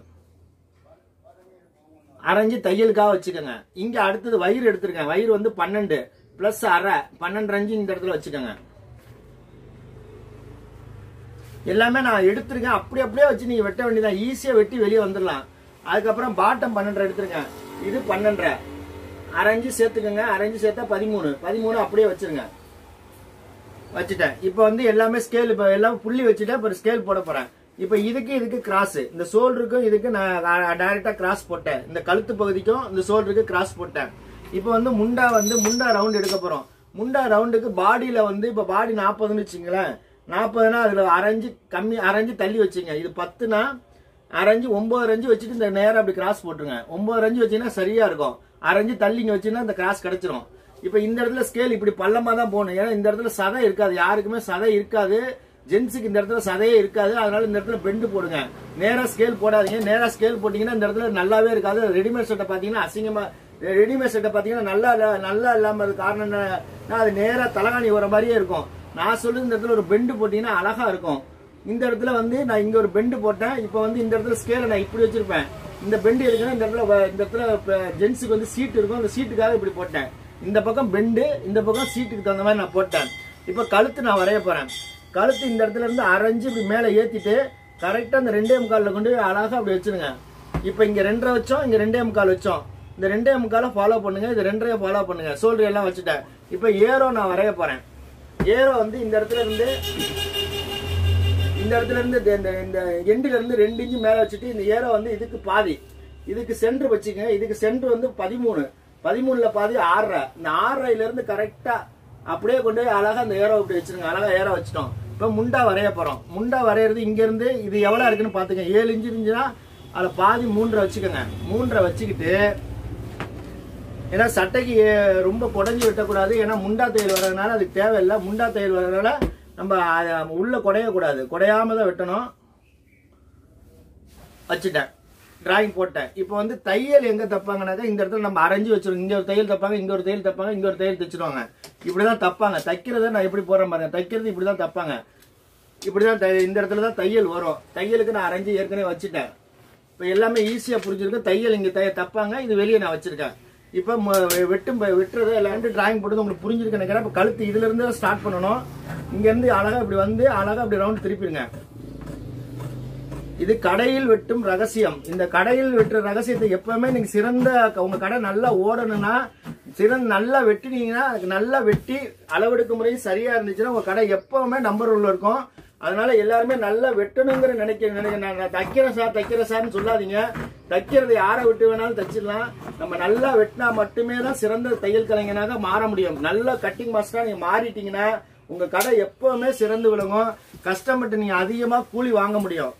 அரைஞ்சு தையலுக்காக வச்சுக்கோங்க இங்க அடுத்தது வயிறு எடுத்திருக்கேன் வயிறு வந்து பன்னெண்டு பிளஸ் அரை பன்னெண்டு அஞ்சு இந்த இடத்துல வச்சுக்கோங்க எல்லாமே நான் எடுத்திருக்கேன் அப்படி அப்படியே வச்சு நீங்க வெட்ட வேண்டியதான் ஈஸியா வெட்டி வெளியே வந்துடலாம் அதுக்கப்புறம் பாட்டம் பன்னெண்டரை எடுத்திருக்கேன் இது பன்னெண்டரை அரைஞ்சு சேர்த்துக்கோங்க அரைஞ்சு சேர்த்தா பதிமூணு பதிமூணு அப்படியே வச்சிருங்க வச்சுட்டேன் இப்போ வந்து எல்லாமே ஸ்கேல் இப்போ எல்லாம் புள்ளி வச்சுட்டேன் இப்போ ஸ்கேல் போட போறேன் இப்போ இதுக்கு இதுக்கு கிராஸ் இந்த ஷோல்டருக்கும் இதுக்கு நான் டைரக்டா கிராஸ் போட்டேன் இந்த கழுத்து பகுதிக்கும் இந்த ஷோல்டருக்கு கிராஸ் போட்டேன் இப்போ வந்து முண்டா வந்து முண்டா ரவுண்ட் எடுக்க போறோம் முண்டா ரவுண்டுக்கு பாடியில வந்து இப்போ பாடி நாற்பதுன்னு வச்சுங்களேன் நாற்பதுனா அதுல அரைஞ்சு கம்மி அரைஞ்சு தள்ளி வச்சுங்க இது பத்துனா அரைஞ்சு ஒன்பது அஞ்சு வச்சுட்டு இந்த நேரம் அப்படி கிராஸ் போட்டுருங்க ஒன்பது அஞ்சு வச்சீங்கன்னா சரியா இருக்கும் அரைஞ்சு தள்ளிங்க வச்சீங்கன்னா இந்த கிராஸ் கிடைச்சிரும் இப்போ இந்த இடத்துல ஸ்கேல் இப்படி பள்ளமா தான் போகணும் ஏன்னா இந்த இடத்துல சதை இருக்காது யாருக்குமே சதை இருக்காது ஜென்ஸுக்கு இந்த இடத்துல சதையே இருக்காது அதனால இந்த இடத்துல பெண்டு போடுங்க நேரா ஸ்கேல் போடாதீங்க நேரா ஸ்கேல் போட்டீங்கன்னா இந்த இடத்துல நல்லாவே இருக்காது ரெடிமேட் சட்டை பாத்தீங்கன்னா அசிங்கமா ரெடிமேட் சட்டை பாத்தீங்கன்னா நல்லா இல்ல- நல்லா இல்லாம அது காரணம் என்னன்னா அது நேரா தலகாணி வர மாதிரியே இருக்கும் நான் சொல்லுது இந்த இடத்துல ஒரு பெண்டு போட்டீங்கன்னா அழகா இருக்கும் இந்த இடத்துல வந்து நான் இங்க ஒரு பெண்டு போட்டேன் இப்போ வந்து இந்த இடத்துல ஸ்கேலை நான் இப்படி வச்சிருப்பேன் இந்த பெண்டு இருக்குன்னா இந்த இடத்துல வ- இந்த இடத்துல ஜென்ஸுக்கு வந்து சீட் இருக்கும் அந்த சீட்டுக்காக இப்படி போட்டேன் இந்த பக்கம் பெண்டு இந்த பக்கம் சீட்டுக்கு தகுந்த மாதிரி நான் போட்டேன் இப்போ கழுத்து நான் வரைய போறேன் கழுத்து இந்த இடத்துல இருந்து அரைஞ்சு இப்படி மேலே ஏத்திட்டு கரெக்டா அந்த ரெண்டே முக்கால்ல கொண்டு போய் அழகா அப்படி வச்சிருங்க இப்போ இங்க ரெண்டரை வச்சோம் இங்க ரெண்டே முக்கால் வச்சோம் இந்த ரெண்டே முக்கால ஃபாலோ பண்ணுங்க இது ரெண்டரைய ஃபாலோ பண்ணுங்க சோல்டர் எல்லாம் வச்சுட்டேன் இப்போ ஏரோ நான் வரைய போறேன் ஏரோ வந்து இந்த இடத்துல இருந்து இந்த இடத்துல இருந்து இந்த- இந்த இந்த எண்டுல இருந்து ரெண்டு இன்ச்சு மேல வச்சுட்டு இந்த ஏரோ வந்து இதுக்கு பாதி இதுக்கு சென்டர் வச்சுக்கங்க இதுக்கு சென்டர் வந்து பதிமூணு பதிமூணுல பாதி ஆறரை இந்த ஆறரைல இருந்து கரெக்டா அப்படியே கொண்டு போய் அழகா அந்த ஏரோ இப்படி வச்சிருங்க அழகா ஏரோ வச்சிட்டோம் இப்ப முண்டா வரைய போறோம் முண்டா வரையறது இங்க இருந்து இது எவ்வளவு இருக்குன்னு பாத்துங்க ஏழு இன்ச்சு இருந்துச்சுன்னா அதுல பாதி மூன்றரை வச்சுக்கோங்க மூன்றரை வச்சுக்கிட்டு ஏன்னா சட்டைக்கு அஹ், ரொம்ப குடஞ்சி வெட்டக்கூடாது ஏன்னா முண்டா தையல் வர்றதுனால அதுக்கு தேவையில்லை முண்டா தையல் வர்றதுனால நம்ம அதை உள்ள குடையக்கூடாது குடையாம தான் வெட்டணும் வச்சுட்டேன் டிராயிங் போட்டேன் இப்போ வந்து தையல் எங்க தப்பாங்கனாக்கா இந்த இடத்துல நம்ம அரைஞ்சு வச்சிருக்கோம் இங்க ஒரு தையல் தப்பாங்க இங்க ஒரு தையல் தப்பாங்க இங்க ஒரு தையல் தைச்சிருவாங்க இப்படிதான் தப்பாங்க தைக்கிறத நான் எப்படி போடுறேன் பாருங்க தைக்கிறது இப்படிதான் தப்பாங்க இப்படிதான் தை- இந்த இடத்துல தான் தையல் வரும் தையலுக்கு நான் அரைஞ்சு ஏற்கனவே வச்சுட்டேன் இப்போ எல்லாமே ஈஸியா புரிஞ்சிருக்கு தையல் இங்க தைய தப்பாங்க இது வெளியே நான் வச்சிருக்கேன் இப்போ ம- வெ- வெட்டும் ப- வெட்டுறது எல்லாம் டிராயிங் போட்டு உங்களுக்கு புரிஞ்சிருக்கு நினைக்கிறேன் இப்போ கழுத்து இதுல இருந்து ஸ்டார்ட் பண்ணணும் இங்க இருந்து அழகா இப்படி வந்து அழகா இப்படி ரவுண்ட் திருப்பிடுங்க இது கடையில் வெட்டும் ரகசியம் இந்த கடையில் வெட்டுற ரகசியத்தை எப்பவுமே நீங்க சிறந்த உங்க கடை நல்லா ஓடணும்னா சிறந்து நல்லா வெட்டினீங்கன்னா அதுக்கு நல்லா வெட்டி அளவெடுக்க முறை சரியா இருந்துச்சுன்னா உங்க கடை எப்பவுமே நம்பர் ஒன்ல இருக்கும் அதனால எல்லாருமே நல்லா வெட்டணுங்கிற நினைக்க நினைக்க நான் நான் தைக்கிறேன் சார் தைக்கிறேன் சார்னு சொல்லாதீங்க தைக்கிறது யாரை விட்டு வேணாலும் தைச்சிடலாம் நம்ம நல்லா வெட்டினா மட்டுமே தான் சிறந்த தையல் கலைஞனாக மாற முடியும் நல்ல கட்டிங் மாஸ்டரா நீங்க மாறிட்டீங்கன்னா உங்க கடை எப்பவுமே சிறந்து விளங்கும் கஸ்டமர்கிட்ட நீங்க அதிகமா கூலி வாங்க முடியும்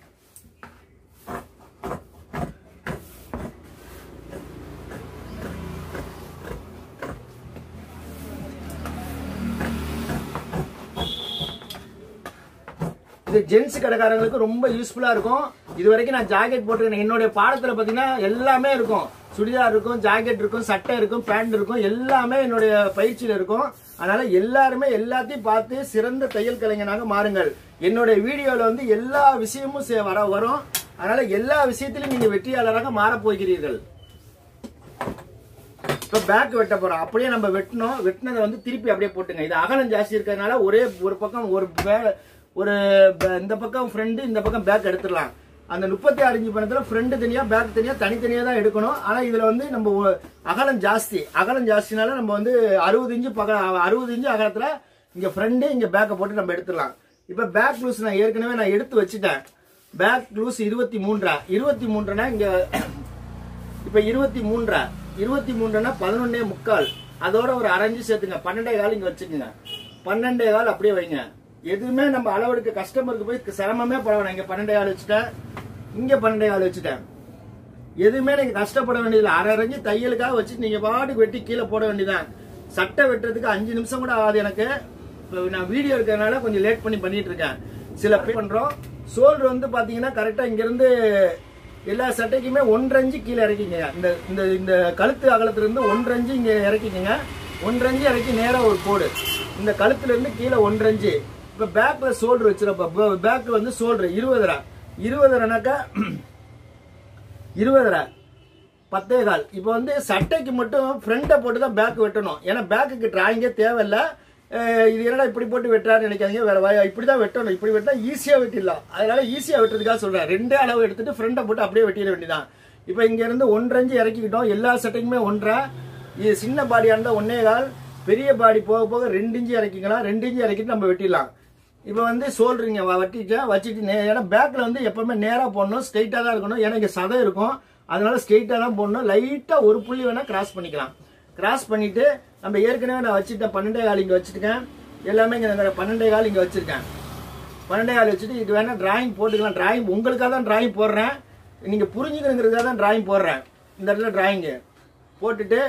இது ஜென்ஸ் கடைக்காரங்களுக்கு ரொம்ப யூஸ்ஃபுல்லா இருக்கும் இது வரைக்கும் நான் ஜாக்கெட் போட்டிருக்கேன் என்னுடைய பாடத்துல பாத்தீங்கன்னா எல்லாமே இருக்கும் சுடிதார் இருக்கும் ஜாக்கெட் இருக்கும் சட்டை இருக்கும் பேண்ட் இருக்கும் எல்லாமே என்னுடைய பயிற்சியில இருக்கும் அதனால எல்லாருமே எல்லாத்தையும் பார்த்து சிறந்த தையல் கலைஞனாக மாறுங்கள் என்னுடைய வீடியோல வந்து எல்லா விஷயமும் சே- வர வரும் அதனால எல்லா விஷயத்திலும் நீங்க வெற்றியாளராக மாறப் போகிறீர்கள் இப்போ பேக் வெட்ட போறோம் அப்படியே நம்ம வெட்டணும் வெட்டினதை வந்து திருப்பி அப்படியே போட்டுங்க இது அகலம் ஜாஸ்தி இருக்கிறதுனால ஒரே ஒரு பக்கம் ஒரு பே- ஒரு பே- இந்த பக்கம் ஃப்ரண்ட் இந்த பக்கம் பேக் எடுத்துடலாம் அந்த முப்பத்தி ஆறு இன்ச்சு பணத்துல ஃப்ரண்ட் தனியா பேக் தனியா தனித்தனியா தான் எடுக்கணும் ஆனா இதுல வந்து நம்ம ஒ- அகலம் ஜாஸ்தி அகலம் ஜாஸ்தினால நம்ம வந்து அறுபது இன்ச்சு பக அறுபது இன்ச்சு அகலத்துல இங்க ஃப்ரண்ட் இங்க பேக்கை போட்டு நம்ம எடுத்துடலாம் இப்ப பேக் லூஸ் நான் ஏற்கனவே நான் எடுத்து வச்சுட்டேன் பேக் லூஸ் இருபத்தி மூன்றா இருபத்தி மூன்றுனா இங்க இப்ப இருபத்தி மூன்றா இருபத்தி மூன்றுனா பதினொன்னே முக்கால் அதோட ஒரு அரைஞ்சு சேர்த்துங்க பன்னெண்டே கால் இங்க வச்சுக்கோங்க பன்னெண்டே கால் அப்படியே வைங்க எதுவுமே நம்ம அளவெடுக்க கஸ்டமருக்கு போய் சிரமமே பட வேணாம் இங்க பன்னெண்டே கால் வச்சுட்டேன் இங்க பன்னெண்டே கால் வச்சுட்டேன் எதுவுமே நீங்க கஷ்டப்பட வேண்டியதில்லை அரை அரைஞ்சு தையலுக்காக வச்சு நீங்க பாட்டுக்கு வெட்டி கீழே போட வேண்டியதான் சட்டை வெட்டுறதுக்கு அஞ்சு நிமிஷம் கூட ஆகாது எனக்கு இப்ப நான் வீடியோ இருக்கிறதுனால கொஞ்சம் லேட் பண்ணி பண்ணிட்டு இருக்கேன் சில பேர் பண்றோம் ஷோல்டர் வந்து பாத்தீங்கன்னா கரெக்டா இங்க இருந்து எல்லா சட்டைக்குமே ஒன்றஞ்சு கீழே இறக்கிங்க இந்த இந்த இந்த கழுத்து அகலத்துல இருந்து ஒன்றஞ்சு இங்க இறக்கிக்கங்க ஒன்றஞ்சு இறக்கி நேரா ஒரு கோடு இந்த கழுத்துல இருந்து கீழே ஒன்றஞ்சு இப்ப பேக்ல ஷோல்டர் வச்சிருப்ப பேக்ல வந்து ஷோல்டர் இருபதுரா இருபதுரனாக்கா இருபதுரா பத்தே கால் இப்போ வந்து சட்டைக்கு மட்டும் ஃப்ரண்ட்டை போட்டு தான் பேக் வெட்டணும் ஏன்னா பேக்குக்கு டிராயிங்கே தேவையில்ல அஹ் இது என்னடா இப்படி போட்டு வெட்டுறாரு நினைக்காதீங்க வேற வழி இப்படி தான் வெட்டணும் இப்படி வெட்டா ஈஸியாக வெட்டிடலாம் அதனால ஈஸியாக வெட்டுறதுக்காக சொல்றேன் ரெண்டே அளவு எடுத்துட்டு ஃப்ரண்ட்டை போட்டு அப்படியே வெட்டிட வேண்டியதான் இப்போ இங்க இருந்து ஒன்றஞ்சு இறக்கிக்கிட்டோம் எல்லா சட்டைக்குமே ஒன்றரை இது சின்ன பாடியா இருந்தா ஒன்னே கால் பெரிய பாடி போக போக ரெண்டு இன்ச்சு இறக்கிக்கலாம் ரெண்டு இன்ச்சு இறக்கிட்டு நம்ம வெட்டிடலாம் இப்போ வந்து சோல்றீங்க வட்டிட்டு வச்சுட்டு நே- ஏன்னா பேக்கில் வந்து எப்பவுமே நேராக போடணும் ஸ்ட்ரைட்டாக தான் இருக்கணும் ஏன்னா இங்கே சதை இருக்கும் அதனால ஸ்ட்ரைட்டாக தான் போடணும் லைட்டாக ஒரு புள்ளி வேணால் கிராஸ் பண்ணிக்கலாம் கிராஸ் பண்ணிட்டு நம்ம ஏற்கனவே நான் வச்சுட்டேன் பன்னெண்டே கால் இங்கே வச்சுருக்கேன் எல்லாமே இங்கே இந்த பன்னெண்டே கால் இங்கே வச்சுருக்கேன் பன்னெண்டே கால் வச்சுட்டு இது வேணா டிராயிங் போட்டுக்கலாம் டிராயிங் உங்களுக்காக தான் டிராயிங் போடுறேன் நீங்கள் புரிஞ்சுக்கணுங்கிறதுக்காக தான் டிராயிங் போடுறேன் இந்த இடத்துல டிராயிங்கு போட்டுட்டு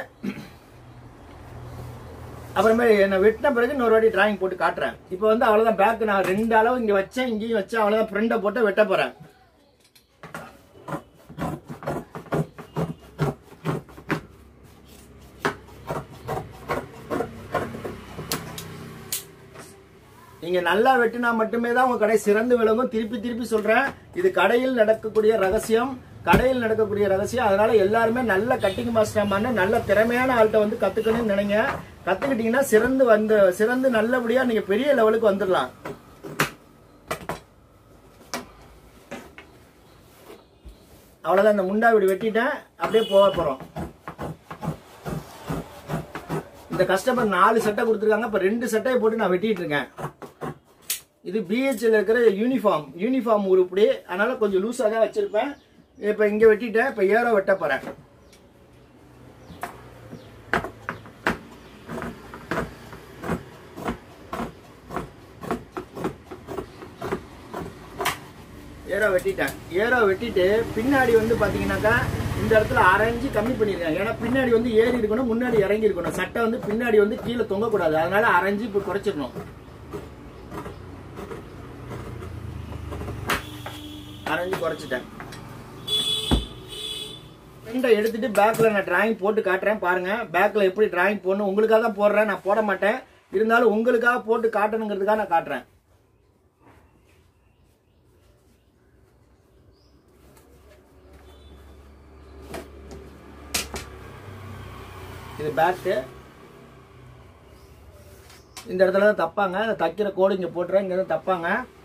அப்புறமே என்ன வெட்டின பிறகு இன்னொரு வாட்டி டிராயிங் போட்டு காட்டுறேன் இப்போ வந்து அவ்வளவுதான் பேக் நான் ரெண்டு அளவு இங்க வச்சேன் இங்கேயும் வச்சேன் அவ்வளவுதான் பிரிண்ட போட்டு வெட்ட போறேன் நீங்க நல்லா வெட்டினா மட்டுமே தான் உங்க கடை சிறந்து விளங்கும் திருப்பி திருப்பி சொல்றேன் இது கடையில் நடக்கக்கூடிய ரகசியம் கடையில் நடக்கக்கூடிய ரகசியம் அதனால எல்லாருமே நல்ல கட்டிங் மாஸ்டர் நல்ல திறமையான ஆள்கிட்ட வந்து கத்துக்கணும்னு நினைங்க கத்துக்கிட்டீங்கன்னா சிறந்து வந்து சிறந்து நல்லபடியா நீங்க பெரிய லெவலுக்கு வந்துடலாம் அவ்வளவுதான் இந்த முண்டா வீடு வெட்டிட்டேன் அப்படியே போக போறோம் இந்த கஸ்டமர் நாலு சட்டை கொடுத்துருக்காங்க இப்ப ரெண்டு சட்டையை போட்டு நான் வெட்டிட்டு இருக்கேன் இது பிஹெச்ல இருக்கிற யூனிஃபார்ம் யூனிஃபார்ம் உருப்படி அதனால கொஞ்சம் லூஸா தான் வச்சிருப்பேன் இப்ப இங்க வெட்டிட்டேன் இப்ப ஏரோ வெட்ட போறேன் ஏரோ வெட்டிட்டேன் ஏரோ வெட்டிட்டு பின்னாடி வந்து பாத்தீங்கன்னாக்கா இந்த இடத்துல அரைஞ்சு கம்மி பண்ணிருக்கேன் ஏன்னா பின்னாடி வந்து ஏறி இருக்கணும் முன்னாடி இறங்கி இருக்கணும் சட்டை வந்து பின்னாடி வந்து கீழே தொங்கக்கூடாது அதனால அரைஞ்சு இப்ப குறைச்சிடணும் அரைஞ்சு குறைச்சிட்டேன் பிரிண்டை எடுத்துட்டு பேக்ல நான் டிராயிங் போட்டு காட்டுறேன் பாருங்க பேக்ல எப்படி டிராயிங் போடணும் உங்களுக்காக தான் போடுறேன் நான் போட மாட்டேன் இருந்தாலும் உங்களுக்காக போட்டு காட்டணுங்கிறதுக்காக நான் காட்டுறேன் இது பேக்கு இந்த இடத்துல தான் தப்பாங்க இந்த தைக்கிற கோடு இங்கே போட்டுறேன் இங்கே தான் தப்பாங்க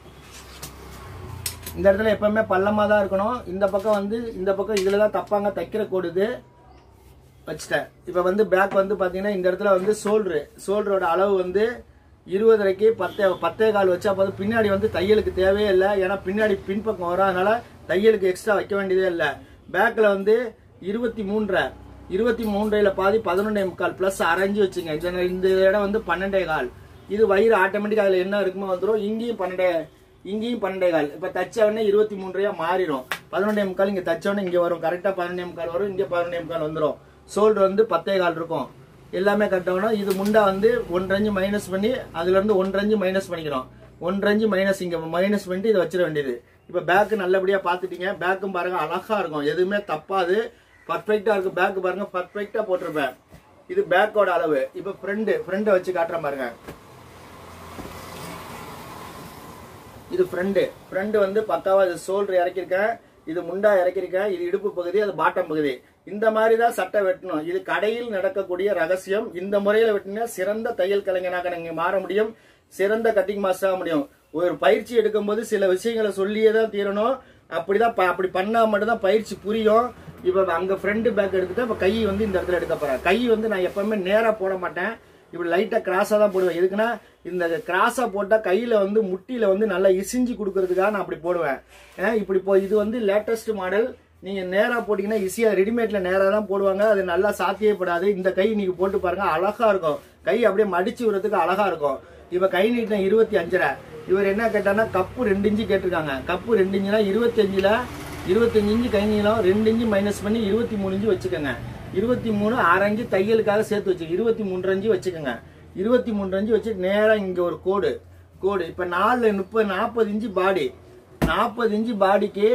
இந்த இடத்துல எப்பவுமே பள்ளமாக தான் இருக்கணும் இந்த பக்கம் வந்து இந்த பக்கம் இதில் தான் தப்பாங்க தைக்கிற கோடு இது வச்சுட்டேன் இப்போ வந்து பேக் வந்து பார்த்தீங்கன்னா இந்த இடத்துல வந்து சோல்ட்ரு சோல்டரோட அளவு வந்து இருபதரைக்கு பத்தே பத்தே கால் வச்சா போதும் பின்னாடி வந்து தையலுக்கு தேவையே இல்லை ஏன்னா பின்னாடி பின்பக்கம் வரும் அதனால தையலுக்கு எக்ஸ்ட்ரா வைக்க வேண்டியதே இல்லை பேக்கில் வந்து இருபத்தி மூன்றரை இருபத்தி மூன்றையில பாதி பதினொன்றே முக்கால் ப்ளஸ் அரைஞ்சு வச்சுங்க இந்த இந்த இடம் வந்து பன்னெண்டே கால் இது வயிறு ஆட்டோமேட்டிக்காக அதில் என்ன இருக்குமோ வந்துடும் இங்கேயும் பன்னெண்டே இங்கேயும் பன்னெண்டே கால் இப்போ தச்ச உடனே இருபத்தி மூன்றையா மாறிடும் பதினொன்றே முக்கால் இங்கே தச்ச உடனே இங்கே வரும் கரெக்டாக பதினொன்றே முக்கால் வரும் இங்கே பதினொன்றே முக்கால் வந்துடும் ஷோல்டர் வந்து பத்தே கால் இருக்கும் எல்லாமே கட்டணும் இது முண்டா வந்து ஒன்றரை மைனஸ் பண்ணி அதுல இருந்து ஒன்றரை மைனஸ் பண்ணிக்கிறோம் ஒன்றரை மைனஸ் இங்க மைனஸ் பண்ணிட்டு இதை வச்சிட வேண்டியது இப்ப பேக் நல்லபடியா பாத்துட்டீங்க பேக்கும் பாருங்க அழகா இருக்கும் எதுவுமே தப்பாது பர்ஃபெக்டா இருக்கும் பேக் பாருங்க பர்ஃபெக்டா போட்டிருப்பேன் இது பேக்கோட அளவு இப்ப ஃப்ரெண்டு ஃப்ரெண்டை வச்சு காட்டுறேன் பாருங்க இது ஃப்ரண்ட் ஃப்ரண்ட் வந்து பக்காவா இது ஷோல்டர் இறக்கிருக்கேன் இது முண்டா இறக்கிருக்கேன் இது இடுப்பு பகுதி அது பாட்டம் பகுதி இந்த மாதிரி தான் சட்டை வெட்டணும் இது கடையில் நடக்கக்கூடிய ரகசியம் இந்த முறையில வெட்டினா சிறந்த தையல் கலைஞனாக நீங்க மாற முடியும் சிறந்த கட்டிங் மாஸ்டராக முடியும் ஒரு பயிற்சி எடுக்கும்போது சில விஷயங்களை சொல்லியே தான் தீரணும் அப்படிதான் ப- அப்படி பண்ணா மட்டும்தான் பயிற்சி புரியும் இப்ப அங்க ஃப்ரண்ட் பேக் எடுத்துட்டு இப்ப கை வந்து இந்த இடத்துல எடுக்க போறேன் கை வந்து நான் எப்பவுமே நேரா போட மாட்டேன் இப்படி லைட்டா கிராஸா தான் போடுவேன் எதுக்குன்னா இந்த கிராஸா போட்டா கையில வந்து முட்டியில வந்து நல்லா இசிஞ்சு கொடுக்கறதுக்காக நான் அப்படி போடுவேன் ஏன் இப்படி போ இது வந்து லேட்டஸ்ட் மாடல் நீங்க நேரா போட்டீங்கன்னா ஈஸியா ரெடிமேட்ல நேரா தான் போடுவாங்க அது நல்லா சாத்தியப்படாது இந்த கை நீங்க போட்டு பாருங்க அழகா இருக்கும் கை அப்படியே மடிச்சு விடுறதுக்கு அழகா இருக்கும் இப்ப கை நீட்டின இருபத்தி அஞ்சரை இவர் என்ன கேட்டான்னா கப்பு ரெண்டு இன்ச்சு கேட்டிருக்காங்க கப்பு ரெண்டு இன்ச்சுனா இருபத்தி அஞ்சுல இருபத்தஞ்சு இன்ச்சு கை நீளம் ரெண்டு இன்ச்சு மைனஸ் பண்ணி இருபத்தி மூணு இன்ச்சு வச்சுக்கோங்க இருபத்தி மூணு அரைஞ்சு தையலுக்காக சேர்த்து வச்சு இருபத்தி மூன்று அஞ்சு வச்சுக்கோங்க இருபத்தி மூன்று அஞ்சு வச்சு நேரா இங்க ஒரு கோடு கோடு இப்ப நாலு முப்பது நாற்பது இன்ச்சு பாடி நாற்பது இன்ச்சு பாடிக்கு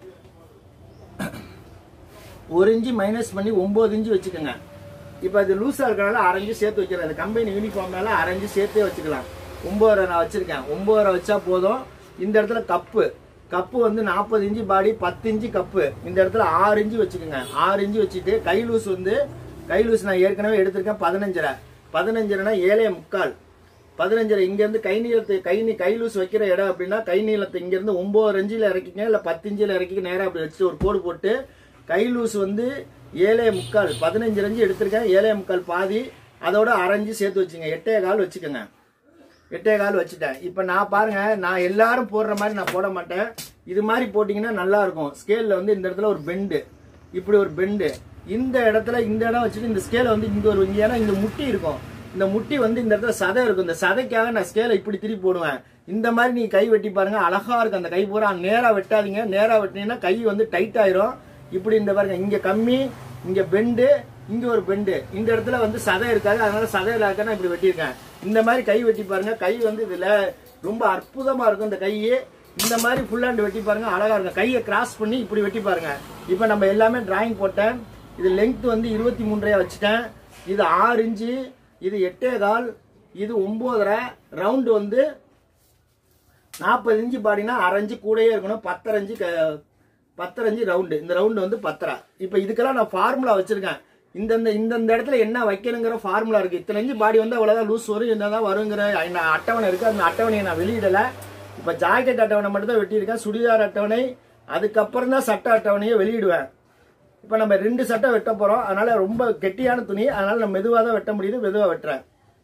ஒரு இன்ச்சு மைனஸ் பண்ணி ஒன்பது இன்ச்சு வச்சுக்கோங்க இப்போ அது லூஸாக இருக்கனால அரைஞ்சு சேர்த்து வைக்கிறேன் அது கம்பெனி யூனிஃபார்ம் மேலே அரைஞ்சு சேர்த்தே வச்சுக்கலாம் ஒம்பதரை நான் வச்சிருக்கேன் ஒம்பதரை வச்சா போதும் இந்த இடத்துல கப்பு கப்பு வந்து நாற்பது இன்ச்சு பாடி பத்து இன்ச்சு கப்பு இந்த இடத்துல ஆறு இன்ச்சு வச்சுக்கோங்க ஆறு இன்ச்சு வச்சுட்டு கை லூஸ் வந்து கை லூஸ் நான் ஏற்கனவே எடுத்திருக்கேன் பதினஞ்சரை பதினஞ்சரைனா ஏழே முக்கால் பதினஞ்சரை இங்கேருந்து கை நீளத்து கை நீ கை லூஸ் வைக்கிற இடம் அப்படின்னா கை நீளத்தை இங்கேருந்து ஒம்பது இன்ச்சில் இறக்கிங்க இல்லை பத்து இன்ச்சில் இறக்கி நேராக அப்படி வச்சுட்டு ஒரு கோடு போட்டு கை லூஸ் வந்து ஏழே முக்கால் பதினஞ்சு அஞ்சு எடுத்திருக்கேன் ஏழே முக்கால் பாதி அதோட அரைஞ்சு சேர்த்து வச்சுங்க எட்டே கால் வச்சுக்கோங்க எட்டே கால் வச்சுட்டேன் இப்போ நான் பாருங்க நான் எல்லாரும் போடுற மாதிரி நான் போட மாட்டேன் இது மாதிரி போட்டிங்கன்னா நல்லா இருக்கும் ஸ்கேலில் வந்து இந்த இடத்துல ஒரு பெண்டு இப்படி ஒரு பெண்டு இந்த இடத்துல இந்த இடம் வச்சுட்டு இந்த ஸ்கேலை வந்து இங்க ஒரு இங்க ஏன்னா இந்த முட்டி இருக்கும் இந்த முட்டி வந்து இந்த இடத்துல சதை இருக்கும் இந்த சதைக்காக நான் ஸ்கேலை இப்படி திருப்பி போடுவேன் இந்த மாதிரி நீ கை வெட்டி பாருங்க அழகா இருக்கும் அந்த கை பூரா நேரா வெட்டாதீங்க நேரா வெட்டினீங்கன்னா கை வந்து டைட் ஆயிரும் இப்படி இந்த பாருங்க இங்க கம்மி இங்க பெண்டு இங்க ஒரு பெண்டு இந்த இடத்துல வந்து சதை இருக்காது அதனால சதை இல்லாக்கன்னா இப்படி வெட்டியிருக்கேன் இந்த மாதிரி கை வெட்டி பாருங்க கை வந்து இதுல ரொம்ப அற்புதமா இருக்கும் இந்த கையே இந்த மாதிரி ஃபுல் ஹேண்ட் வெட்டி பாருங்க அழகா இருக்கும் கையை கிராஸ் பண்ணி இப்படி வெட்டி பாருங்க இப்போ நம்ம எல்லாமே டிராயிங் போட்டேன் இது லெங்த் வந்து இருபத்தி மூன்றையா வச்சுட்டேன் இது ஆறு இன்ச்சு இது எட்டே கால் இது ஒன்பதரை ரவுண்டு வந்து நாற்பது இன்ச்சு பாடினா அரைஞ்சு கூடயே இருக்கணும் பத்தரை இன்ச்சு க- பத்தரை இன்ச்சு ரவுண்டு இந்த ரவுண்டு வந்து பத்தரை இப்போ இதுக்கெல்லாம் நான் ஃபார்முலா வச்சிருக்கேன் இந்தந்த இந்தந்த இடத்துல என்ன வைக்கணுங்கிற ஃபார்முலா இருக்கு இத்தனை இன்ச்சு பாடி வந்து அவ்வளோதான் லூஸ் வரும் என்னதான் வருங்கிற அந்த அட்டவணை இருக்கு அந்த அட்டவணையை நான் வெளியிடலை இப்போ ஜாக்கெட் அட்டவணை மட்டும் தான் வெட்டியிருக்கேன் சுடிதார் அட்டவணை அதுக்கப்புறம் தான் சட்ட அட்டவணையை வெளியிடுவேன் இப்போ நம்ம ரெண்டு சட்டை வெட்ட போறோம் அதனால ரொம்ப கெட்டியான துணி அதனால நம்ம மெதுவாக தான் வெட்ட முடியுது மெதுவாக வெட்டுறேன்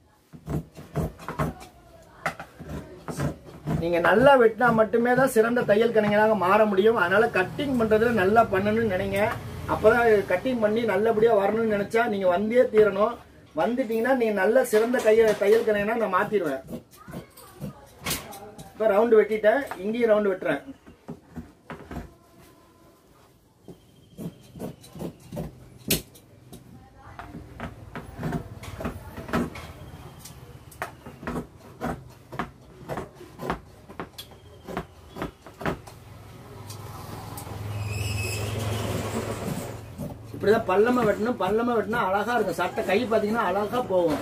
நீங்க நல்லா வெட்டினா மட்டுமே தான் சிறந்த தையல் கலைஞராக மாற முடியும் அதனால கட்டிங் பண்றதுல நல்லா பண்ணணும்னு நினைங்க அப்பதான் கட்டிங் பண்ணி நல்லபடியா வரணும்னு நினைச்சா நீங்க வந்தே தீரணும் வந்துட்டீங்கன்னா நீங்க நல்ல சிறந்த கைய தையல் கலைஞனா நான் மாத்திடுவேன் இப்ப ரவுண்டு வெட்டிட்டேன் இங்கேயும் ரவுண்டு வெட்டுறேன் இப்படிதான் பள்ளமா வெட்டணும் பள்ளமா வெட்டினா அழகா இருக்கும் சட்டை கை பாத்தீங்கன்னா அழகா போகும்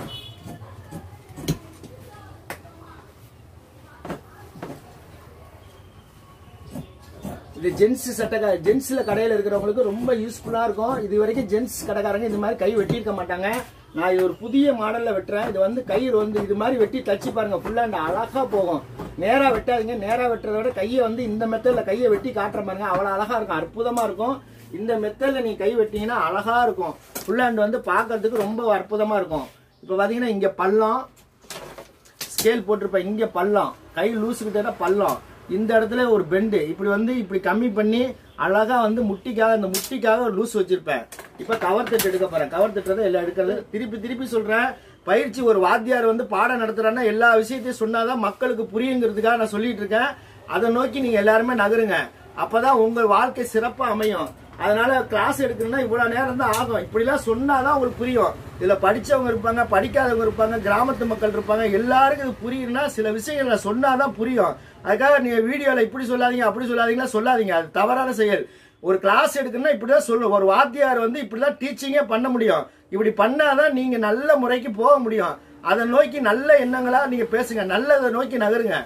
இது ஜென்ஸ் சட்டை ஜென்ஸ்ல கடையில இருக்கிறவங்களுக்கு ரொம்ப யூஸ்ஃபுல்லா இருக்கும் இது வரைக்கும் ஜென்ஸ் கடைக்காரங்க இந்த மாதிரி கை வெட்டியிருக்க மாட்டாங்க நான் இது ஒரு புதிய மாடல்ல வெட்டுறேன் இது வந்து கை வந்து இது மாதிரி வெட்டி தச்சு பாருங்க ஃபுல்லா இந்த அழகா போகும் நேரா வெட்டாதீங்க நேரா வெட்டுறத விட கையை வந்து இந்த மெத்தட்ல கையை வெட்டி காட்டுற பாருங்க அவ்வளவு அழகா இருக்கும் அற்புதமா இருக்கும் இந்த மெத்தட்ல நீ கை வெட்டிங்கன்னா அழகா இருக்கும் ஃபுல் ஹேண்ட் வந்து பார்க்கறதுக்கு ரொம்ப அற்புதமா இருக்கும் இப்போ பாத்தீங்கன்னா இங்க பள்ளம் ஸ்கேல் போட்டிருப்பேன் இங்க பள்ளம் கை லூசுக்கிட்டே பள்ளம் இந்த இடத்துல ஒரு பெண்டு இப்படி வந்து இப்படி கம்மி பண்ணி அழகா வந்து முட்டிக்காக இந்த முட்டிக்காக ஒரு லூஸ் வச்சிருப்பேன் இப்ப கவர் தட்டு எடுக்க போறேன் கவர் தட்டுறதை எல்லாம் எடுக்கிறது திருப்பி திருப்பி சொல்றேன் பயிற்சி ஒரு வாத்தியார் வந்து பாடம் நடத்துறான்னா எல்லா விஷயத்தையும் சொன்னாதான் மக்களுக்கு புரியுங்கிறதுக்காக நான் சொல்லிட்டு இருக்கேன் அதை நோக்கி நீங்க எல்லாருமே நகருங்க அப்பதான் உங்கள் வாழ்க்கை சிறப்பா அமையும் அதனால கிளாஸ் எடுக்கணும்னா இவ்வளவு நேரம் தான் ஆகும் இப்படிலாம் சொன்னாதான் உங்களுக்கு புரியும் இதுல படிச்சவங்க இருப்பாங்க படிக்காதவங்க இருப்பாங்க கிராமத்து மக்கள் இருப்பாங்க எல்லாருக்கும் இது புரியும்னா சில விஷயங்கள் நான் சொன்னாதான் புரியும் அதுக்காக நீங்க வீடியோல இப்படி சொல்லாதீங்க அப்படி சொல்லாதீங்களா சொல்லாதீங்க அது தவறான செயல் ஒரு கிளாஸ் எடுக்கணும்னா இப்படிதான் சொல்லணும் ஒரு வாத்தியார் வந்து இப்படிதான் டீச்சிங்கே பண்ண முடியும் இப்படி பண்ணாதான் நீங்க நல்ல முறைக்கு போக முடியும் அதை நோக்கி நல்ல எண்ணங்களா நீங்க பேசுங்க நல்லதை நோக்கி நகருங்க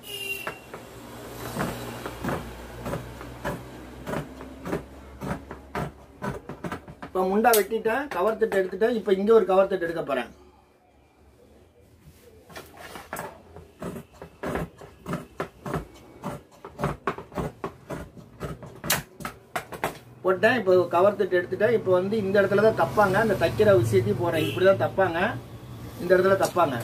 இப்ப முண்டா வெட்டிட்டேன் கவர் தட்டு எடுத்துட்டேன் இப்ப இங்க ஒரு கவர் தட்டு எடுக்க போறேன் போட்டேன் இப்போ கவர் தட்டு எடுத்துட்டேன் இப்போ வந்து இந்த இடத்துல தான் தப்பாங்க அந்த தைக்கிற விஷயத்தையும் போறேன் இப்படிதான் தப்பாங்க இந்த இடத்துல தப்பாங்க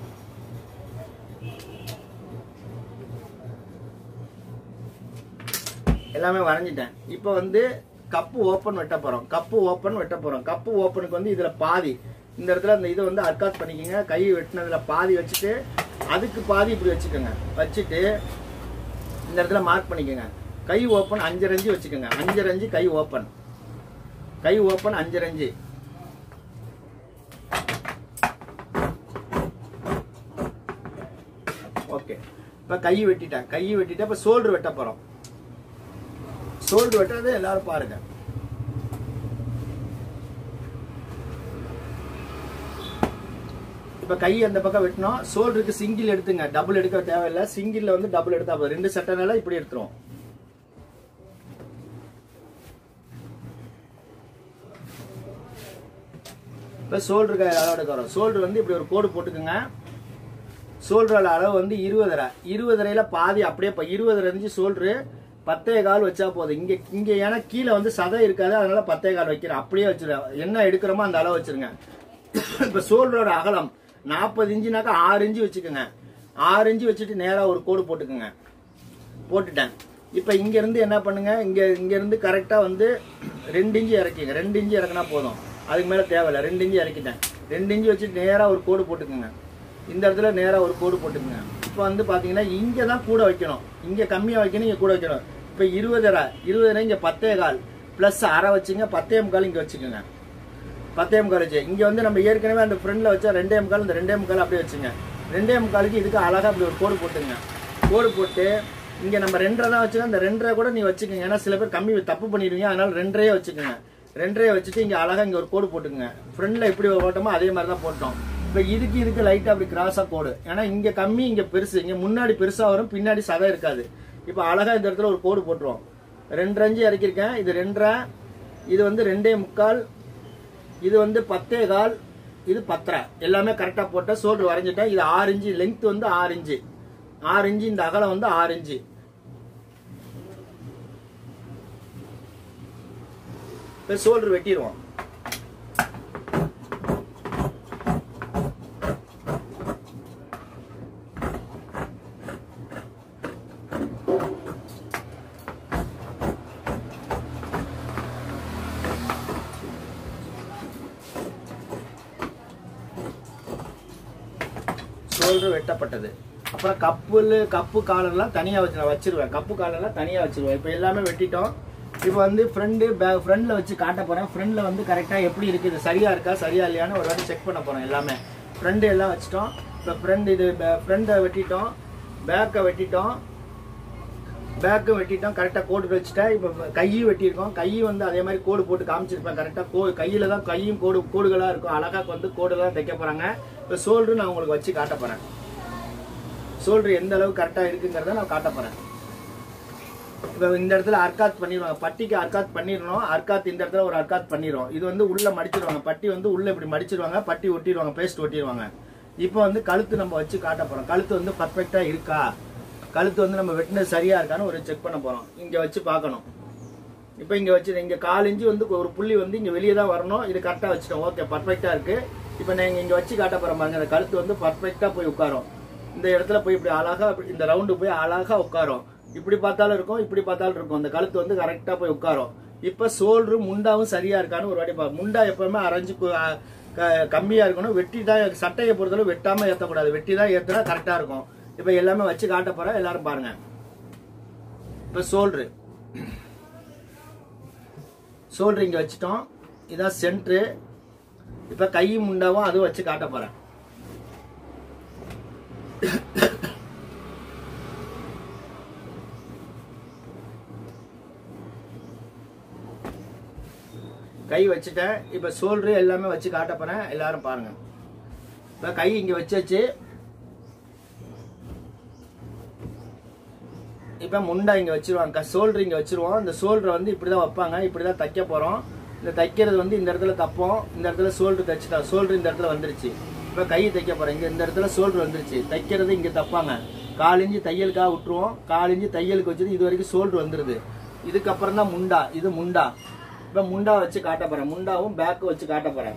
எல்லாமே வரைஞ்சிட்டேன் இப்போ வந்து கப்பு ஓப்பன் வெட்ட போறோம் கப்பு ஓப்பன் வெட்ட போறோம் கப்பு ஓப்பனுக்கு வந்து இதுல பாதி இந்த இடத்துல அந்த இதை வந்து அர்க்காத் பண்ணிக்கோங்க கை வெட்டினதுல பாதி வச்சுட்டு அதுக்கு பாதி இப்படி வச்சுக்கோங்க வச்சுட்டு இந்த இடத்துல மார்க் பண்ணிக்கோங்க கை ஓப்பன் அஞ்சரை அஞ்சு வச்சுக்கோங்க அஞ்சரை அஞ்சு கை ஓப்பன் கை ஓப்பன் அஞ்சரை அஞ்சு ஓகே இப்ப கை வெட்டிட்டேன் கை வெட்டிட்டேன் இப்ப சோல்டர் வெட்ட போறோம் சோல்டர் வெட்டுறது எல்லாரும் பாருங்க இப்ப கை அந்த பக்கம் வெட்டணும் சோல்டருக்கு சிங்கிள் எடுத்துங்க டபுள் எடுக்க தேவையில்லை சிங்கிள்ல வந்து டபுள் எடுத்தா போதும் ரெண்டு சட்டனால இப்படி எடுத்துரும் இப்ப சோல்டருக்கு அளவு எடுக்க வரோம் சோல்டர் வந்து இப்படி ஒரு கோடு போட்டுக்கோங்க சோல்டரோட அளவு வந்து இருபதரை இருபதரையில பாதி அப்படியே இப்போ இருபதரை இன்ச்சு சோல்டரு பத்தே கால் வச்சா போதும் இங்க இங்க ஏன்னா கீழே வந்து சதை இருக்காது அதனால பத்தே கால் வைக்கிறேன் அப்படியே வச்சிருங்க என்ன எடுக்கிறோமோ அந்த அளவு வச்சிருங்க இப்ப சோல்டரோட அகலம் நாற்பது இன்ச்சுனாக்கா ஆறு இன்ச்சு வச்சுக்கோங்க ஆறு இன்ச்சு வச்சுட்டு நேரா ஒரு கோடு போட்டுக்கோங்க போட்டுட்டேன் இப்ப இங்க இருந்து என்ன பண்ணுங்க இங்க இங்க இருந்து கரெக்டா வந்து ரெண்டு இன்ச்சு இறக்கிங்க ரெண்டு இன்ச்சு இறக்குனா போதும் அதுக்கு மேல தேவையில்ல ரெண்டு இன்ச்சு இறக்கிட்டேன் ரெண்டு இன்ச்சு வச்சுட்டு நேரா ஒரு கோடு போட்டுக்கோங்க இந்த இடத்துல நேரா ஒரு கோடு போட்டுக்கோங்க இப்போ வந்து பாத்தீங்கன்னா இங்க தான் கூட வைக்கணும் இங்க கம்மியா வைக்கணும் இங்க கூட வைக்கணும் இப்போ இருபதரை இருபதரை இங்க பத்தே கால் பிளஸ் அரை வச்சுங்க பத்தே முக்கால் இங்க வச்சுக்கோங்க பத்தே முக்கால் வச்சு இங்க வந்து நம்ம ஏற்கனவே அந்த ஃப்ரெண்ட்ல வச்சா ரெண்டே முக்கால் இந்த ரெண்டே முக்கால் அப்படியே வச்சுங்க ரெண்டே முக்காலுக்கு இதுக்கு அழகா அப்படி ஒரு கோடு போட்டுங்க கோடு போட்டு இங்க நம்ம ரெண்டரை தான் வச்சுக்கோங்க இந்த ரெண்டரை கூட நீ வச்சுக்கோங்க ஏன்னா சில பேர் கம்மி தப்பு பண்ணிடுவீங்க அதனால ரெண்டரையே வச்சுக்கோங்க ரெண்டரையே வச்சுட்டு இங்க அழகா இங்க ஒரு கோடு போட்டுங்க ஃப்ரெண்ட்ல எப்படி போட்டோமோ அதே மாதிரி தான் போட்டோம் இப்ப இதுக்கு இதுக்கு லைட்டா அப்படி கிராஸா கோடு ஏன்னா இங்க கம்மி இங்க பெருசு இங்க முன்னாடி பெருசா வரும் பின்னாடி சதை இருக்காது இப்ப அழகா இந்த இடத்துல ஒரு கோடு போட்டுருவோம் ரெண்டரை அஞ்சு இறக்கிருக்கேன் இது ரெண்டரை இது வந்து ரெண்டே முக்கால் இது வந்து பத்தே கால் இது பத்தரை எல்லாமே கரெக்டா போட்ட சோல்டர் வரைஞ்சிட்டேன் இது ஆறு இன்ச்சு லென்த் வந்து ஆறு இன்ச்சு ஆறு இன்ச்சு இந்த அகலம் வந்து ஆறு இன்ச்சு இப்போ சோல்டர் வெட்டிடுவோம் ஷோல்டர் வெட்டப்பட்டது அப்புறம் கப்புல் கப்பு காலெல்லாம் தனியாக வச்சு நான் வச்சிருவேன் கப்பு காலெல்லாம் தனியாக வச்சிருவேன் இப்போ எல்லாமே வெட்டிட்டோம் இப்போ வந்து ஃப்ரெண்டு பேக் ஃப்ரண்டில் வச்சு காட்ட போகிறேன் ஃப்ரண்டில் வந்து கரெக்டாக எப்படி இருக்குது சரியாக இருக்கா சரியா இல்லையான்னு ஒரு வாட்டி செக் பண்ண போகிறோம் எல்லாமே ஃப்ரெண்டு எல்லாம் வச்சிட்டோம் இப்போ ஃப்ரெண்ட் இது ஃப்ரெண்டை வெட்டிட்டோம் பேக்கை வெட்டிட்டோம் பேக்கு வெட்டிட்டோம் கரெக்டாக கோடு வச்சுட்டேன் இப்போ கையும் வெட்டியிருக்கோம் கையும் வந்து அதே மாதிரி கோடு போட்டு காமிச்சிருப்பேன் கரெக்டாக கோ கையில் தான் கையும் கோடு கோடுகளாக இருக்கும் அழகாக வந்து கோடுலாம் தைக்க போகிறாங்க இப்போ சோல்டர் நான் உங்களுக்கு வச்சு காட்ட போகிறேன் சோல்டர் எந்த அளவுக்கு கரெக்டாக இருக்குங்கிறத நான் காட்ட போகிறேன் இப்போ இந்த இடத்துல அர்க்காத் பண்ணிடுவாங்க பட்டிக்கு அர்க்காத் பண்ணிடணும் அர்க்காத் இந்த இடத்துல ஒரு அர்க்காத் பண்ணிடுவோம் இது வந்து உள்ள மடிச்சிருவாங்க பட்டி வந்து உள்ள இப்படி மடிச்சிருவாங்க பட்டி ஒட்டிடுவாங்க பேஸ்ட் ஒட்டிடுவாங்க இப்போ வந்து கழுத்து நம்ம வச்சு காட்ட போறோம் கழுத்து வந்து பர்ஃபெக்டா இருக்கா கழுத்து வந்து நம்ம வெட்டினது சரியா இருக்கான்னு ஒரு செக் பண்ண போறோம் இங்க வச்சு பார்க்கணும் இப்போ இங்க வச்சு இங்க கால் இன்ச்சு வந்து ஒரு புள்ளி வந்து இங்க வெளியே தான் வரணும் இது கரெக்டா வச்சுட்டோம் ஓகே பர்ஃபெக்டா இருக்கு இப்போ நான் இங்க வச்சு காட்ட போறேன் பாருங்க அந்த கழுத்து வந்து பர்ஃபெக்டா போய் உட்காரும் இந்த இடத்துல போய் இப்படி அழகா இப்படி இந்த ரவுண்டு போய் அழகா உட்காரும் இப்படி பார்த்தாலும் இருக்கும் இப்படி பார்த்தாலும் இருக்கும் அந்த கழுத்து வந்து கரெக்டா போய் உட்காரும் இப்ப சோல்ரு முண்டாவும் சரியா இருக்கான்னு ஒரு வாட்டி பா முண்டா எப்பவுமே அரைஞ்சு கு- அ, க- கம்மியா இருக்கணும் வெட்டி தான் சட்டையை பொறுத்தளவு வெட்டாம ஏத்தக்கூடாது வெட்டி தான் ஏத்துனா கரெக்டா இருக்கும் இப்ப எல்லாமே வச்சு காட்ட போறேன் எல்லாரும் பாருங்க இப்ப சோல்ரு சோல்டர் இங்க வச்சுட்டோம் இதான் சென்ட்ரு இப்ப கை முண்டாவும் அதுவும் வச்சு காட்ட போறேன் கை வச்சுட்டேன் இப்ப சோல்டர் எல்லாமே வச்சு காட்ட போறேன் எல்லாரும் பாருங்க இப்ப கை இங்க வச்சாச்சு இப்ப முண்டா இங்க வச்சிருவாங்க சோல்டர் இங்க வச்சிருவோம் இந்த சோல்டர் வந்து இப்படிதான் வைப்பாங்க இப்படிதான் தைக்க போறோம் இந்த தைக்கிறது வந்து இந்த இடத்துல தப்போம் இந்த இடத்துல சோல்டர் தைச்சிட்டா சோல்டர் இந்த இடத்துல வந்துருச்சு இப்ப கை தைக்க போறேன் இங்க இந்த இடத்துல சோல்டர் வந்துருச்சு தைக்கிறது இங்க தப்பாங்க காலிஞ்சி தையலுக்காக விட்டுருவோம் காலிஞ்சி தையலுக்கு வச்சது இது வரைக்கும் சோல்டர் வந்துருது இதுக்கப்புறம் தான் முண்டா இது முண்டா இப்ப முண்டா வச்சு காட்ட போறேன் முண்டாவும் பேக் வச்சு காட்ட போறேன்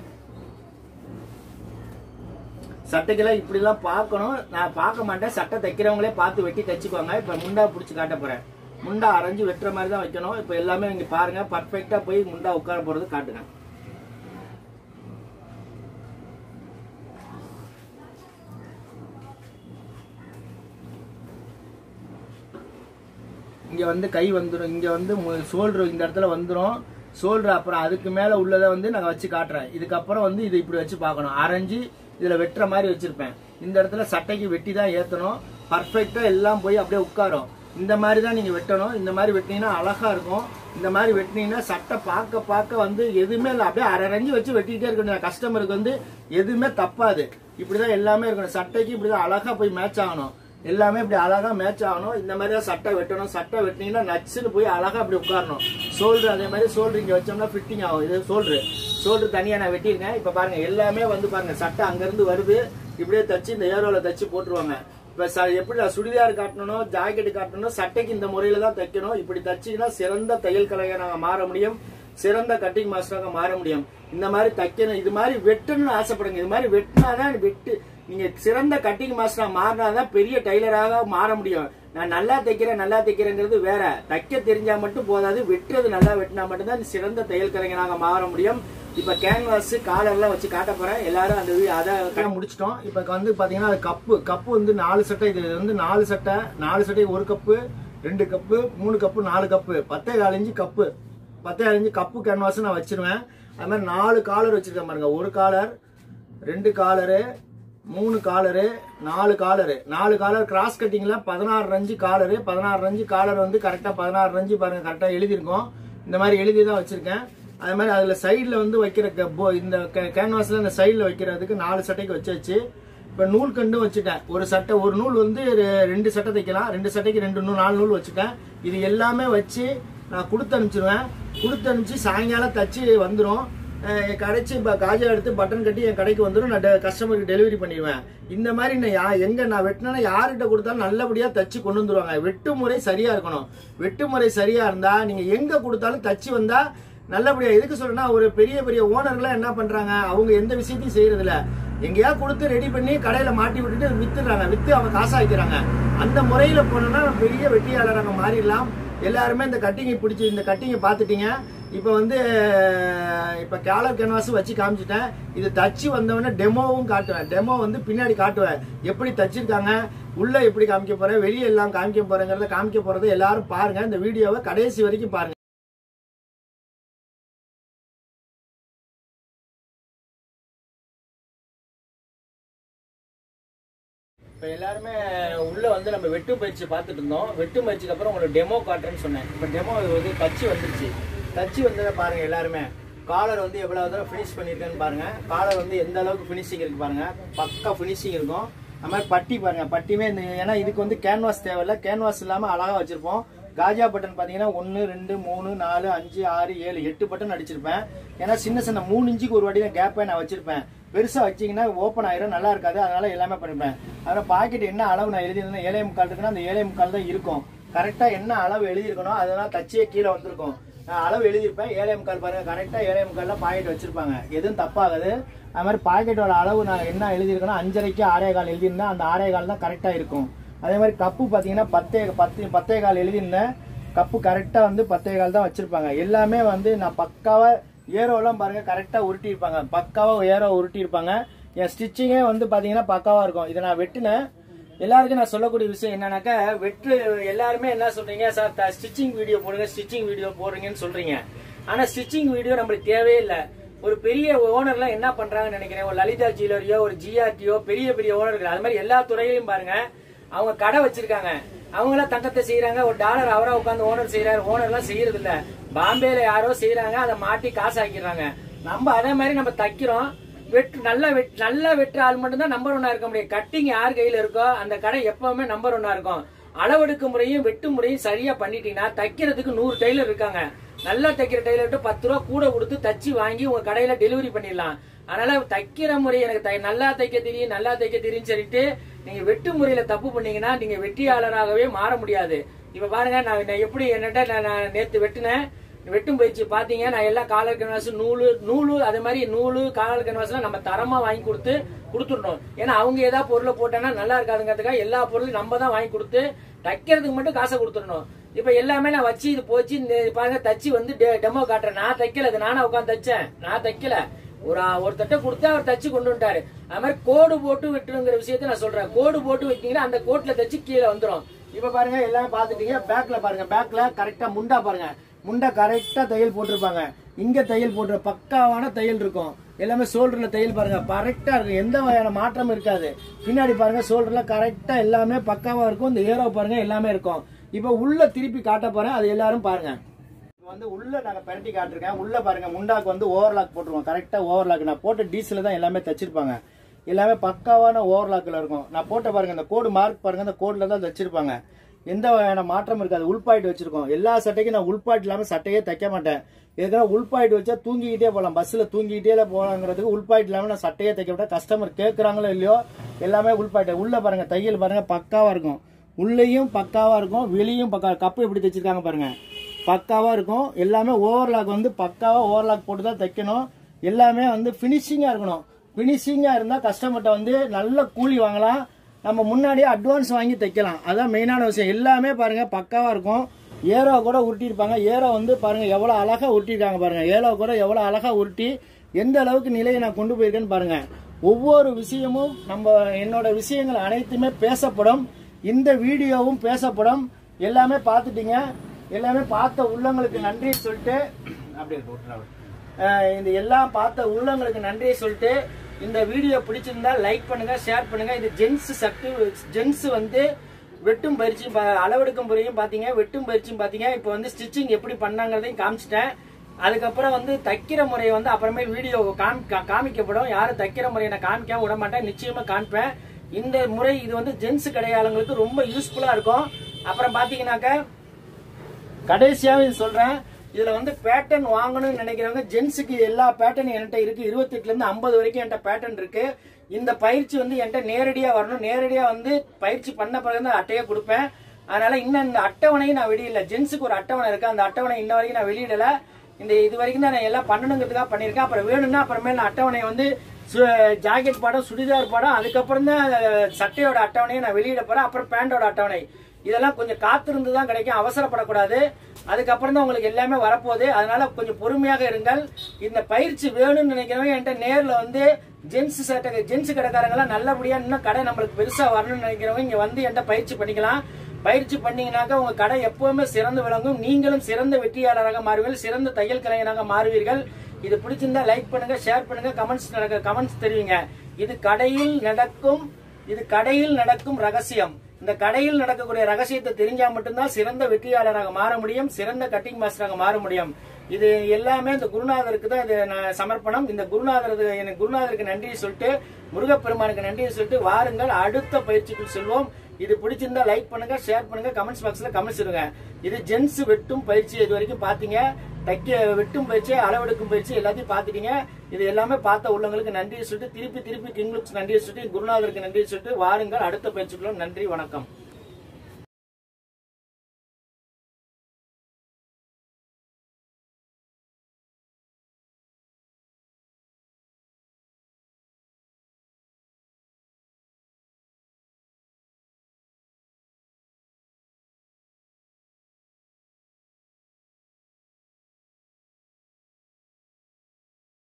சட்டைக்கெல்லாம் இப்படிலாம் பார்க்கணும் நான் பார்க்க மாட்டேன் சட்டை தைக்கிறவங்களே பார்த்து வெட்டி தைச்சுக்குவாங்க இப்ப முண்டா பிடிச்சி காட்ட போறேன் முண்டா அரைஞ்சு வெட்டுற மாதிரி தான் வைக்கணும் இப்ப எல்லாமே இங்க பாருங்க பர்ஃபெக்டா போய் முண்டா உட்கார போறது காட்டுங்க இங்க வந்து கை வந்துடும் இங்க வந்து சோல்டர் இந்த இடத்துல வந்துடும் சோல்டர் அப்புறம் அதுக்கு மேல உள்ளதை வந்து நான் வச்சு காட்டுறேன் இதுக்கப்புறம் வந்து இது இப்படி வச்சு பார்க்கணும் அரைஞ்சு இதுல வெட்டுற மாதிரி வச்சிருப்பேன் இந்த இடத்துல சட்டைக்கு வெட்டி தான் ஏத்தணும் பர்ஃபெக்டா எல்லாம் போய் அப்படியே உட்காரும் இந்த மாதிரி தான் நீங்க வெட்டணும் இந்த மாதிரி வெட்டினீங்கன்னா அழகா இருக்கும் இந்த மாதிரி வெட்டினீங்கன்னா சட்டை பார்க்க பார்க்க வந்து எதுவுமே இல்லை அப்படியே அரைஞ்சு வச்சு வெட்டிக்கிட்டே இருக்கணும் கஸ்டமருக்கு வந்து எதுவுமே தப்பாது இப்படிதான் எல்லாமே இருக்கணும் சட்டைக்கு இப்படிதான் அழகா போய் மேட்ச் ஆகணும் எல்லாமே இப்படி அழகா மேட்ச் ஆகணும் இந்த மாதிரி தான் சட்டை வெட்டணும் சட்டை வெட்டினீங்கன்னா நச்சுன்னு போய் அழகா அப்படி உட்காரணும் சோல்டர் அதே மாதிரி சோல்டர் இங்க வச்சோம்னா ஃபிட்டிங் ஆகும் இது சோல்டர் சோல்டர் தனியா நான் வெட்டியிருக்கேன் இப்ப பாருங்க எல்லாமே வந்து பாருங்க சட்டை அங்க இருந்து வருது இப்படியே தச்சு இந்த ஏரோல தச்சு போட்டுருவாங்க இப்ப ச- எப்படி நான் சுடிதார் காட்டணும் ஜாக்கெட் காட்டணும் சட்டைக்கு இந்த முறையில தான் தைக்கணும் இப்படி தச்சீங்கன்னா சிறந்த தையல் கலைஞராக மாற முடியும் சிறந்த கட்டிங் மாஸ்டராக மாற முடியும் இந்த மாதிரி தைக்கணும் இது மாதிரி வெட்டணும்னு ஆசைப்படுங்க இது மாதிரி வெட்டினாதான் வெட்டு நீங்க சிறந்த கட்டிங் மாஸ்டரா மாறினாதான் பெரிய டைலராக மாற முடியும் நான் நல்லா தைக்கிறேன் நல்லா தைக்கிறேங்கிறது வேற தைக்க தெரிஞ்சா மட்டும் போதாது வெட்டுறது நல்லா வெட்டினா மட்டும்தான் நீ சிறந்த தையல் கலைஞராக மாற முடியும் இப்ப கேன்வாஸ் காலர்லாம் வச்சு காட்ட போறேன் எல்லாரும் அந்த வி- அதை க- முடிச்சிட்டோம் இப்ப வந்து பாத்தீங்கன்னா அது கப்பு கப்பு வந்து நாலு சட்டை இது வந்து நாலு சட்டை நாலு சட்டை ஒரு கப்பு ரெண்டு கப்பு மூணு கப்பு நாலு கப்பு பத்தே கால் இன்ச்சு கப்பு பத்தே கால் இன்ச்சு கப்பு கேன்வாஸ் நான் வச்சிருவேன் அது மாதிரி நாலு காலர் வச்சிருக்கேன் பாருங்க ஒரு காலர் ரெண்டு காலரு மூணு காலரு நாலு காலரு நாலு காலர் கிராஸ் கட்டிங்ல பதினாறு ரஞ்சு காலரு பதினாறு ரஞ்சு காலர் வந்து கரெக்டா பதினாறு ரஞ்சு பாருங்க கரெக்டா எழுதியிருக்கோம் இந்த மாதிரி எழுதி தான் வச்சிருக்கேன் அது மாதிரி அதுல சைடுல வந்து வைக்கிற க- போ- இந்த கேன்வாஸ்ல இந்த சைடுல வைக்கிறதுக்கு நாலு சட்டைக்கு வச்சாச்சு இப்ப நூல் கண்டும் வச்சுட்டேன் ஒரு சட்டை ஒரு நூல் வந்து ரெ- ரெண்டு சட்டை தைக்கலாம் ரெண்டு சட்டைக்கு ரெண்டு நூல் நாலு நூல் வச்சுட்டேன் இது எல்லாமே வச்சு நான் கொடுத்து அனுப்பிச்சிருவேன் கொடுத்து அனுப்பிச்சு சாயங்காலம் தச்சு வந்துடும் என் கடைச்சி இப்போ காஜா எடுத்து பட்டன் கட்டி என் கடைக்கு வந்துடும் நான் டெ- கஸ்டமருக்கு டெலிவரி பண்ணிடுவேன் இந்த மாதிரி நான் யா எங்க நான் வெட்டினா யார்கிட்ட கொடுத்தாலும் நல்லபடியா தச்சு கொண்டு வந்துருவாங்க வெட்டு முறை சரியா இருக்கணும் வெட்டு முறை சரியா இருந்தா நீங்க எங்க கொடுத்தாலும் தச்சு வந்தா நல்லபடியா எதுக்கு சொல்றேன்னா ஒரு பெரிய பெரிய ஓனர்லாம் என்ன பண்றாங்க அவங்க எந்த விஷயத்தையும் செய்யறது இல்ல எங்கேயா கொடுத்து ரெடி பண்ணி கடையில மாட்டி விட்டுட்டு வித்துடுறாங்க வித்து அவங்க காசாக்கிறாங்க அந்த முறையில போனோம்னா நம்ம பெரிய வெட்டியாளராக மாறிடலாம் எல்லாருமே இந்த கட்டிங்கை பிடிச்சி இந்த கட்டிங்கை பார்த்துட்டீங்க இப்போ வந்து இப்போ கேலர் கேன்வாஸ் வச்சு காமிச்சிட்டேன் இது தச்சு வந்தவொடனே டெமோவும் காட்டுவேன் டெமோ வந்து பின்னாடி காட்டுவேன் எப்படி தச்சிருக்காங்க உள்ள எப்படி காமிக்க போறேன் வெளியே எல்லாம் காமிக்க போறேங்கிறத காமிக்க போறதை எல்லாரும் பாருங்க இந்த வீடியோவை கடைசி வரைக்கும் பாருங்க இப்போ எல்லாருமே உள்ள வந்து நம்ம வெட்டு பயிற்சி பார்த்துட்டு இருந்தோம் வெட்டு பயிற்சிக்கு அப்புறம் உங்களுக்கு டெமோ காட்டுறேன்னு சொன்னேன் இப்போ டெமோ வந்து தச்சு வந்துருச்சு தச்சு வந்ததை பாருங்க எல்லாருமே காலர் வந்து எவ்வளவு தூரம் ஃபினிஷ் பண்ணியிருக்கேன்னு பாருங்க காலர் வந்து எந்த அளவுக்கு ஃபினிஷிங் இருக்கு பாருங்க பக்கா ஃபினிஷிங் இருக்கும் அது மாதிரி பட்டி பாருங்க பட்டியுமே இந்த ஏன்னா இதுக்கு வந்து கேன்வாஸ் தேவையில்ல கேன்வாஸ் இல்லாம அழகா வச்சிருப்போம் காஜா பட்டன் பாத்தீங்கன்னா ஒன்னு ரெண்டு மூணு நாலு அஞ்சு ஆறு ஏழு எட்டு பட்டன் அடிச்சிருப்பேன் ஏன்னா சின்ன சின்ன மூணு இன்ச்சுக்கு ஒரு வாட்டி தான் கேப்பை நான் வச்சிருப்பேன் பெருசா வச்சீங்கன்னா ஓப்பன் ஆயிரும் நல்லா இருக்காது அதனால எல்லாமே பண்ணிருப்பேன் அதனால பாக்கெட் என்ன அளவு நான் எழுதியிருந்தேன் ஏழை முக்கால் இருக்குன்னா அந்த ஏழை முக்கால் தான் இருக்கும் கரெக்டா என்ன அளவு எழுதியிருக்கணும் அதெல்லாம் தச்சியே கீழே வந்திருக்கும் நான் அளவு எழுதியிருப்பேன் ஏழே முக்கால் பாருங்க கரெக்டா ஏழே முக்கால்ல பாக்கெட் வச்சிருப்பாங்க எதுவும் தப்பாகாது அது மாதிரி பாக்கெட்டோட அளவு நான் என்ன எழுதியிருக்கேன்னா அஞ்சரைக்கு ஆறே கால் எழுதியிருந்தேன் அந்த ஆறே கால் தான் கரெக்டா இருக்கும் அதே மாதிரி கப்பு பாத்தீங்கன்னா பத்தே பத்து பத்தே கால் எழுதியிருந்தேன் கப்பு கரெக்டா வந்து பத்தே கால் தான் வச்சிருப்பாங்க எல்லாமே வந்து நான் பக்காவா ஏரோலாம் பாருங்க கரெக்டா உருட்டி இருப்பாங்க பக்காவா ஏரோ உருட்டி இருப்பாங்க என் ஸ்டிச்சிங்கே வந்து பாத்தீங்கன்னா பக்காவா இருக்கும் இதை நான் வெட்டினேன் எல்லாருக்கும் நான் சொல்லக்கூடிய விஷயம் என்னன்னாக்கா வெற்று எல்லாருமே என்ன சொல்றீங்க சார் ஸ்டிச்சிங் வீடியோ போடுங்க ஸ்டிச்சிங் வீடியோ போடுறீங்கன்னு சொல்றீங்க ஆனா ஸ்டிச்சிங் வீடியோ நம்மளுக்கு தேவையே இல்லை ஒரு பெரிய ஓனர்லாம் என்ன பண்றாங்கன்னு நினைக்கிறேன் ஒரு லலிதா ஜுவல்லரியோ ஒரு ஜிஆர்டியோ பெரிய பெரிய ஓனர்கள் அது மாதிரி எல்லா துறையிலையும் பாருங்க அவங்க கடை வச்சிருக்காங்க அவங்க எல்லாம் தங்கத்தை செய்யறாங்க ஒரு டாலர் அவரா உட்காந்து ஓனர் செய்யறாரு ஓனர் எல்லாம் செய்யறது இல்ல பாம்பேல யாரோ செய்யறாங்க அதை மாட்டி காசு ஆக்கிடுறாங்க நம்ம அதே மாதிரி நம்ம தைக்கிறோம் வெட்டு நல்லா வெட் நல்லா வெட்டுற ஆள் மட்டும்தான் நம்பர் ஒன்னா இருக்க முடியும் கட்டிங் யார் கையில இருக்கோ அந்த கடை எப்பவுமே நம்பர் ஒன்னா இருக்கும் அளவெடுக்கும் முறையும் வெட்டு முறையும் சரியா பண்ணிட்டீங்கன்னா தைக்கிறதுக்கு நூறு டெய்லர் இருக்காங்க நல்லா தைக்கிற டெய்லர்ட்டு பத்து ரூபா கூட கொடுத்து தச்சு வாங்கி உங்க கடையில டெலிவரி பண்ணிடலாம் அதனால தைக்கிற முறை எனக்கு தை- நல்லா தைக்க தெரியும் நல்லா தைக்க தெரியும் சொல்லிட்டு நீங்க வெட்டு முறையில தப்பு பண்ணீங்கன்னா நீங்க வெற்றியாளராகவே மாற முடியாது இப்ப பாருங்க நான் நான் எப்படி என்னட்ட நான் நான் நேத்து வெட்டினேன் வெட்டும் பயிற்சி பாத்தீங்க நான் எல்லாம் காலர் கன்வாஸ் நூலு நூலு அதே மாதிரி நூலு காலர் கன்வாஸ்லாம் நம்ம தரமா வாங்கி கொடுத்து கொடுத்துடணும் ஏன்னா அவங்க ஏதாவது பொருளை போட்டேன்னா நல்லா இருக்காதுங்கிறதுக்காக எல்லா பொருளும் நம்ம தான் வாங்கி கொடுத்து தைக்கிறதுக்கு மட்டும் காசை கொடுத்துடணும் இப்ப எல்லாமே நான் வச்சு இது போச்சு இந்த பாருங்க தச்சு வந்து டெமோ காட்டுறேன் நான் தைக்கல இது நானா உட்காந்து தைச்சேன் நான் தைக்கல ஒரு ஒருத்தட்ட கொடுத்தா அவர் தச்சு கொண்டு வந்துட்டாரு அது மாதிரி கோடு போட்டு வெட்டணுங்கிற விஷயத்த நான் சொல்றேன் கோடு போட்டு வச்சீங்கன்னா அந்த கோட்ல தச்சு கீழே வந்துரும் இப்ப பாருங்க எல்லாமே பாத்துட்டீங்க பேக்ல பாருங்க பேக்ல கரெக்டா முண்டா பாருங்க முண்டை கரெக்டா தையல் போட்டிருப்பாங்க இங்க தையல் போட்டுற பக்காவான தையல் இருக்கும் எல்லாமே ஷோல்டர்ல தையல் பாருங்க கரெக்டா இருக்கும் எந்த வகையான மாற்றமும் இருக்காது பின்னாடி பாருங்க ஷோல்டர்ல கரெக்டா எல்லாமே பக்காவா இருக்கும் இந்த ஏரோ பாருங்க எல்லாமே இருக்கும் இப்ப உள்ள திருப்பி காட்ட போறேன் அது எல்லாரும் பாருங்க இப்ப வந்து உள்ள நாங்க பெரட்டி காட்டிருக்கேன் உள்ள பாருங்க முண்டாக்கு வந்து ஓவர்லாக் போட்டுருவோம் கரெக்டா ஓவர்லாக் நான் போட்ட டீசல் தான் எல்லாமே தச்சிருப்பாங்க எல்லாமே பக்காவான ஓவர்லாக்ல இருக்கும் நான் போட்ட பாருங்க இந்த கோடு மார்க் பாருங்க அந்த கோட்ல தான் தச்சிருப்பாங்க எந்த வகையான மாற்றம் இருக்காது உள்பாயிட்டு வச்சிருக்கோம் எல்லா சட்டைக்கும் நான் உள்பாயிட்டு இல்லாம சட்டையே தைக்க மாட்டேன் ஏற்கனவே உள்பாயிட்டு வச்சா தூங்கிக்கிட்டே போகலாம் பஸ்ல தூங்கிக்கிட்டே போலாங்கிறதுக்கு உள்பாயிட்டு இல்லாம நான் சட்டையே தைக்க விட்டேன் கஸ்டமர் கேட்கறாங்களோ இல்லையோ எல்லாமே உள்பாயிட்டு உள்ள பாருங்க தையல் பாருங்க பக்காவா இருக்கும் உள்ளேயும் பக்காவா இருக்கும் வெளியும் பக்கா கப்பு எப்படி தைச்சிருக்காங்க பாருங்க பக்காவா இருக்கும் எல்லாமே ஓவர்லாக் வந்து பக்காவா ஓவர்லாக் போட்டு தான் தைக்கணும் எல்லாமே வந்து ஃபினிஷிங்கா இருக்கணும் ஃபினிஷிங்கா இருந்தா கஸ்டமர்கிட்ட வந்து நல்ல கூலி வாங்கலாம் நம்ம முன்னாடியே அட்வான்ஸ் வாங்கி தைக்கலாம் அதான் மெயினான விஷயம் எல்லாமே பாருங்க பக்காவா இருக்கும் ஏரோ கூட உருட்டியிருப்பாங்க ஏரோ வந்து பாருங்க எவ்வளவு அழகா உருட்டிருக்காங்க பாருங்க ஏரோ கூட எவ்வளவு அழகா உருட்டி எந்த அளவுக்கு நிலையை நான் கொண்டு போயிருக்கேன்னு பாருங்க ஒவ்வொரு விஷயமும் நம்ம என்னோட விஷயங்கள் அனைத்துமே பேசப்படும் இந்த வீடியோவும் பேசப்படும் எல்லாமே பார்த்துட்டீங்க எல்லாமே பார்த்த உள்ளங்களுக்கு நன்றி சொல்லிட்டு அப்படியே போட்டுறாங்க அஹ் இந்த எல்லாம் பார்த்த உள்ளங்களுக்கு நன்றியை சொல்லிட்டு இந்த வீடியோ பிடிச்சிருந்தா லைக் பண்ணுங்க ஷேர் பண்ணுங்க இது ஜென்ஸ் சக்தி ஜென்ஸ் வந்து வெட்டும் பயிற்சி ப- அளவெடுக்கும் முறையும் பாத்தீங்க வெட்டும் பயிற்சியும் பாத்தீங்க இப்போ வந்து ஸ்டிச்சிங் எப்படி பண்ணாங்கிறதையும் காமிச்சிட்டேன் அதுக்கப்புறம் வந்து தைக்கிற முறையை வந்து அப்புறமே வீடியோ காமி கா- காமிக்கப்படும் யாரும் தைக்கிற முறையை நான் காமிக்காம விட மாட்டேன் நிச்சயமா காமிப்பேன் இந்த முறை இது வந்து ஜென்ஸ் கடையாளங்களுக்கு ரொம்ப யூஸ்ஃபுல்லா இருக்கும் அப்புறம் பாத்தீங்கன்னாக்க கடைசியாக இது சொல்றேன் இதுல வந்து பேட்டர்ன் வாங்கணும்னு நினைக்கிறவங்க ஜென்ஸுக்கு எல்லா பேட்டர்ன் என்கிட்ட இருக்கு இருபத்தெட்டுல இருந்து ஐம்பது வரைக்கும் என்கிட்ட பேட்டர்ன் இருக்கு இந்த பயிற்சி வந்து என்கிட்ட நேரடியா வரணும் நேரடியா வந்து பயிற்சி பண்ண பிறகு தான் அட்டையை கொடுப்பேன் அதனால இன்னும் இந்த அட்டவணையும் நான் வெளியிடல ஜென்ஸுக்கு ஒரு அட்டவணை இருக்கு அந்த அட்டவணை இன்ன வரைக்கும் நான் வெளியிடல இந்த இது வரைக்கும் தான் நான் எல்லாம் பண்ணணுங்கிறதுக்காக பண்ணியிருக்கேன் அப்புறம் வேணும்னா அப்புறமேல் நான் அட்டவணை வந்து சு- ஜாக்கெட் படம் சுடிதார் படம் அதுக்கப்புறம் தான் அஹ், சட்டையோட அட்டவணையை நான் வெளியிட போறேன் அப்புறம் பேண்டோட அட்டவணை இதெல்லாம் கொஞ்சம் காத்திருந்து தான் கிடைக்கும் அவசரப்படக்கூடாது அதுக்கப்புறம் தான் உங்களுக்கு எல்லாமே வரப்போகுது அதனால கொஞ்சம் பொறுமையாக இருங்கள் இந்த பயிற்சி வேணும்னு நினைக்கிறவங்க என்கிட்ட நேர்ல வந்து ஜென்ஸ் சட்டை ஜென்ஸ் கடைக்காரங்களாம் நல்லபடியா இன்னும் கடை நம்மளுக்கு பெருசா வரணும்னு நினைக்கிறவங்க இங்க வந்து என்கிட்ட பயிற்சி பண்ணிக்கலாம் பயிற்சி பண்ணீங்கன்னாக்கா உங்க கடை எப்பவுமே சிறந்து விளங்கும் நீங்களும் சிறந்த வெற்றியாளராக மாறுவீர்கள் சிறந்த தையல் கலைஞராக மாறுவீர்கள் இது பிடிச்சிருந்தா லைக் பண்ணுங்க ஷேர் பண்ணுங்க கமெண்ட்ஸ் நடக்க கமெண்ட்ஸ் தெரிவிங்க இது கடையில் நடக்கும் இது கடையில் நடக்கும் ரகசியம் இந்த கடையில் நடக்கக்கூடிய ரகசியத்தை தெரிஞ்சா மட்டும்தான் சிறந்த வெற்றியாளராக மாற முடியும் சிறந்த கட்டிங் மாஸ்டராக மாற முடியும் இது எல்லாமே இந்த குருநாதருக்கு தான் இது நான் சமர்ப்பணம் இந்த குருநாதர் எனக்கு குருநாதருக்கு நன்றியை சொல்லிட்டு முருகப்பெருமானுக்கு நன்றியை சொல்லிட்டு வாருங்கள் அடுத்த பயிற்சிக்குள் செல்வோம் இது பிடிச்சிருந்தா லைக் பண்ணுங்க ஷேர் பண்ணுங்க கமெண்ட்ஸ் பாக்ஸ்ல கமெண்ட்ஸ் இருங்க இது ஜென்ஸ் வெட்டும் பயிற்சி இது வரைக்கும் பாத்தீங்க தைக்க வெட்டும் பயிற்சி அளவெடுக்கும் பயிற்சி எல்லாத்தையும் பாத்துட்டீங்க இது எல்லாமே பார்த்த உள்ளவங்களுக்கு நன்றியை சொல்லிட்டு திருப்பி திருப்பி கிங் லுக்ஸ் நன்றியை சொல்லிட்டு குருநாதருக்கு நன்றியை சொல்லிட்டு வாருங்கள் அடுத்த பயிற்சிக்குள்ள நன்றி வணக்கம்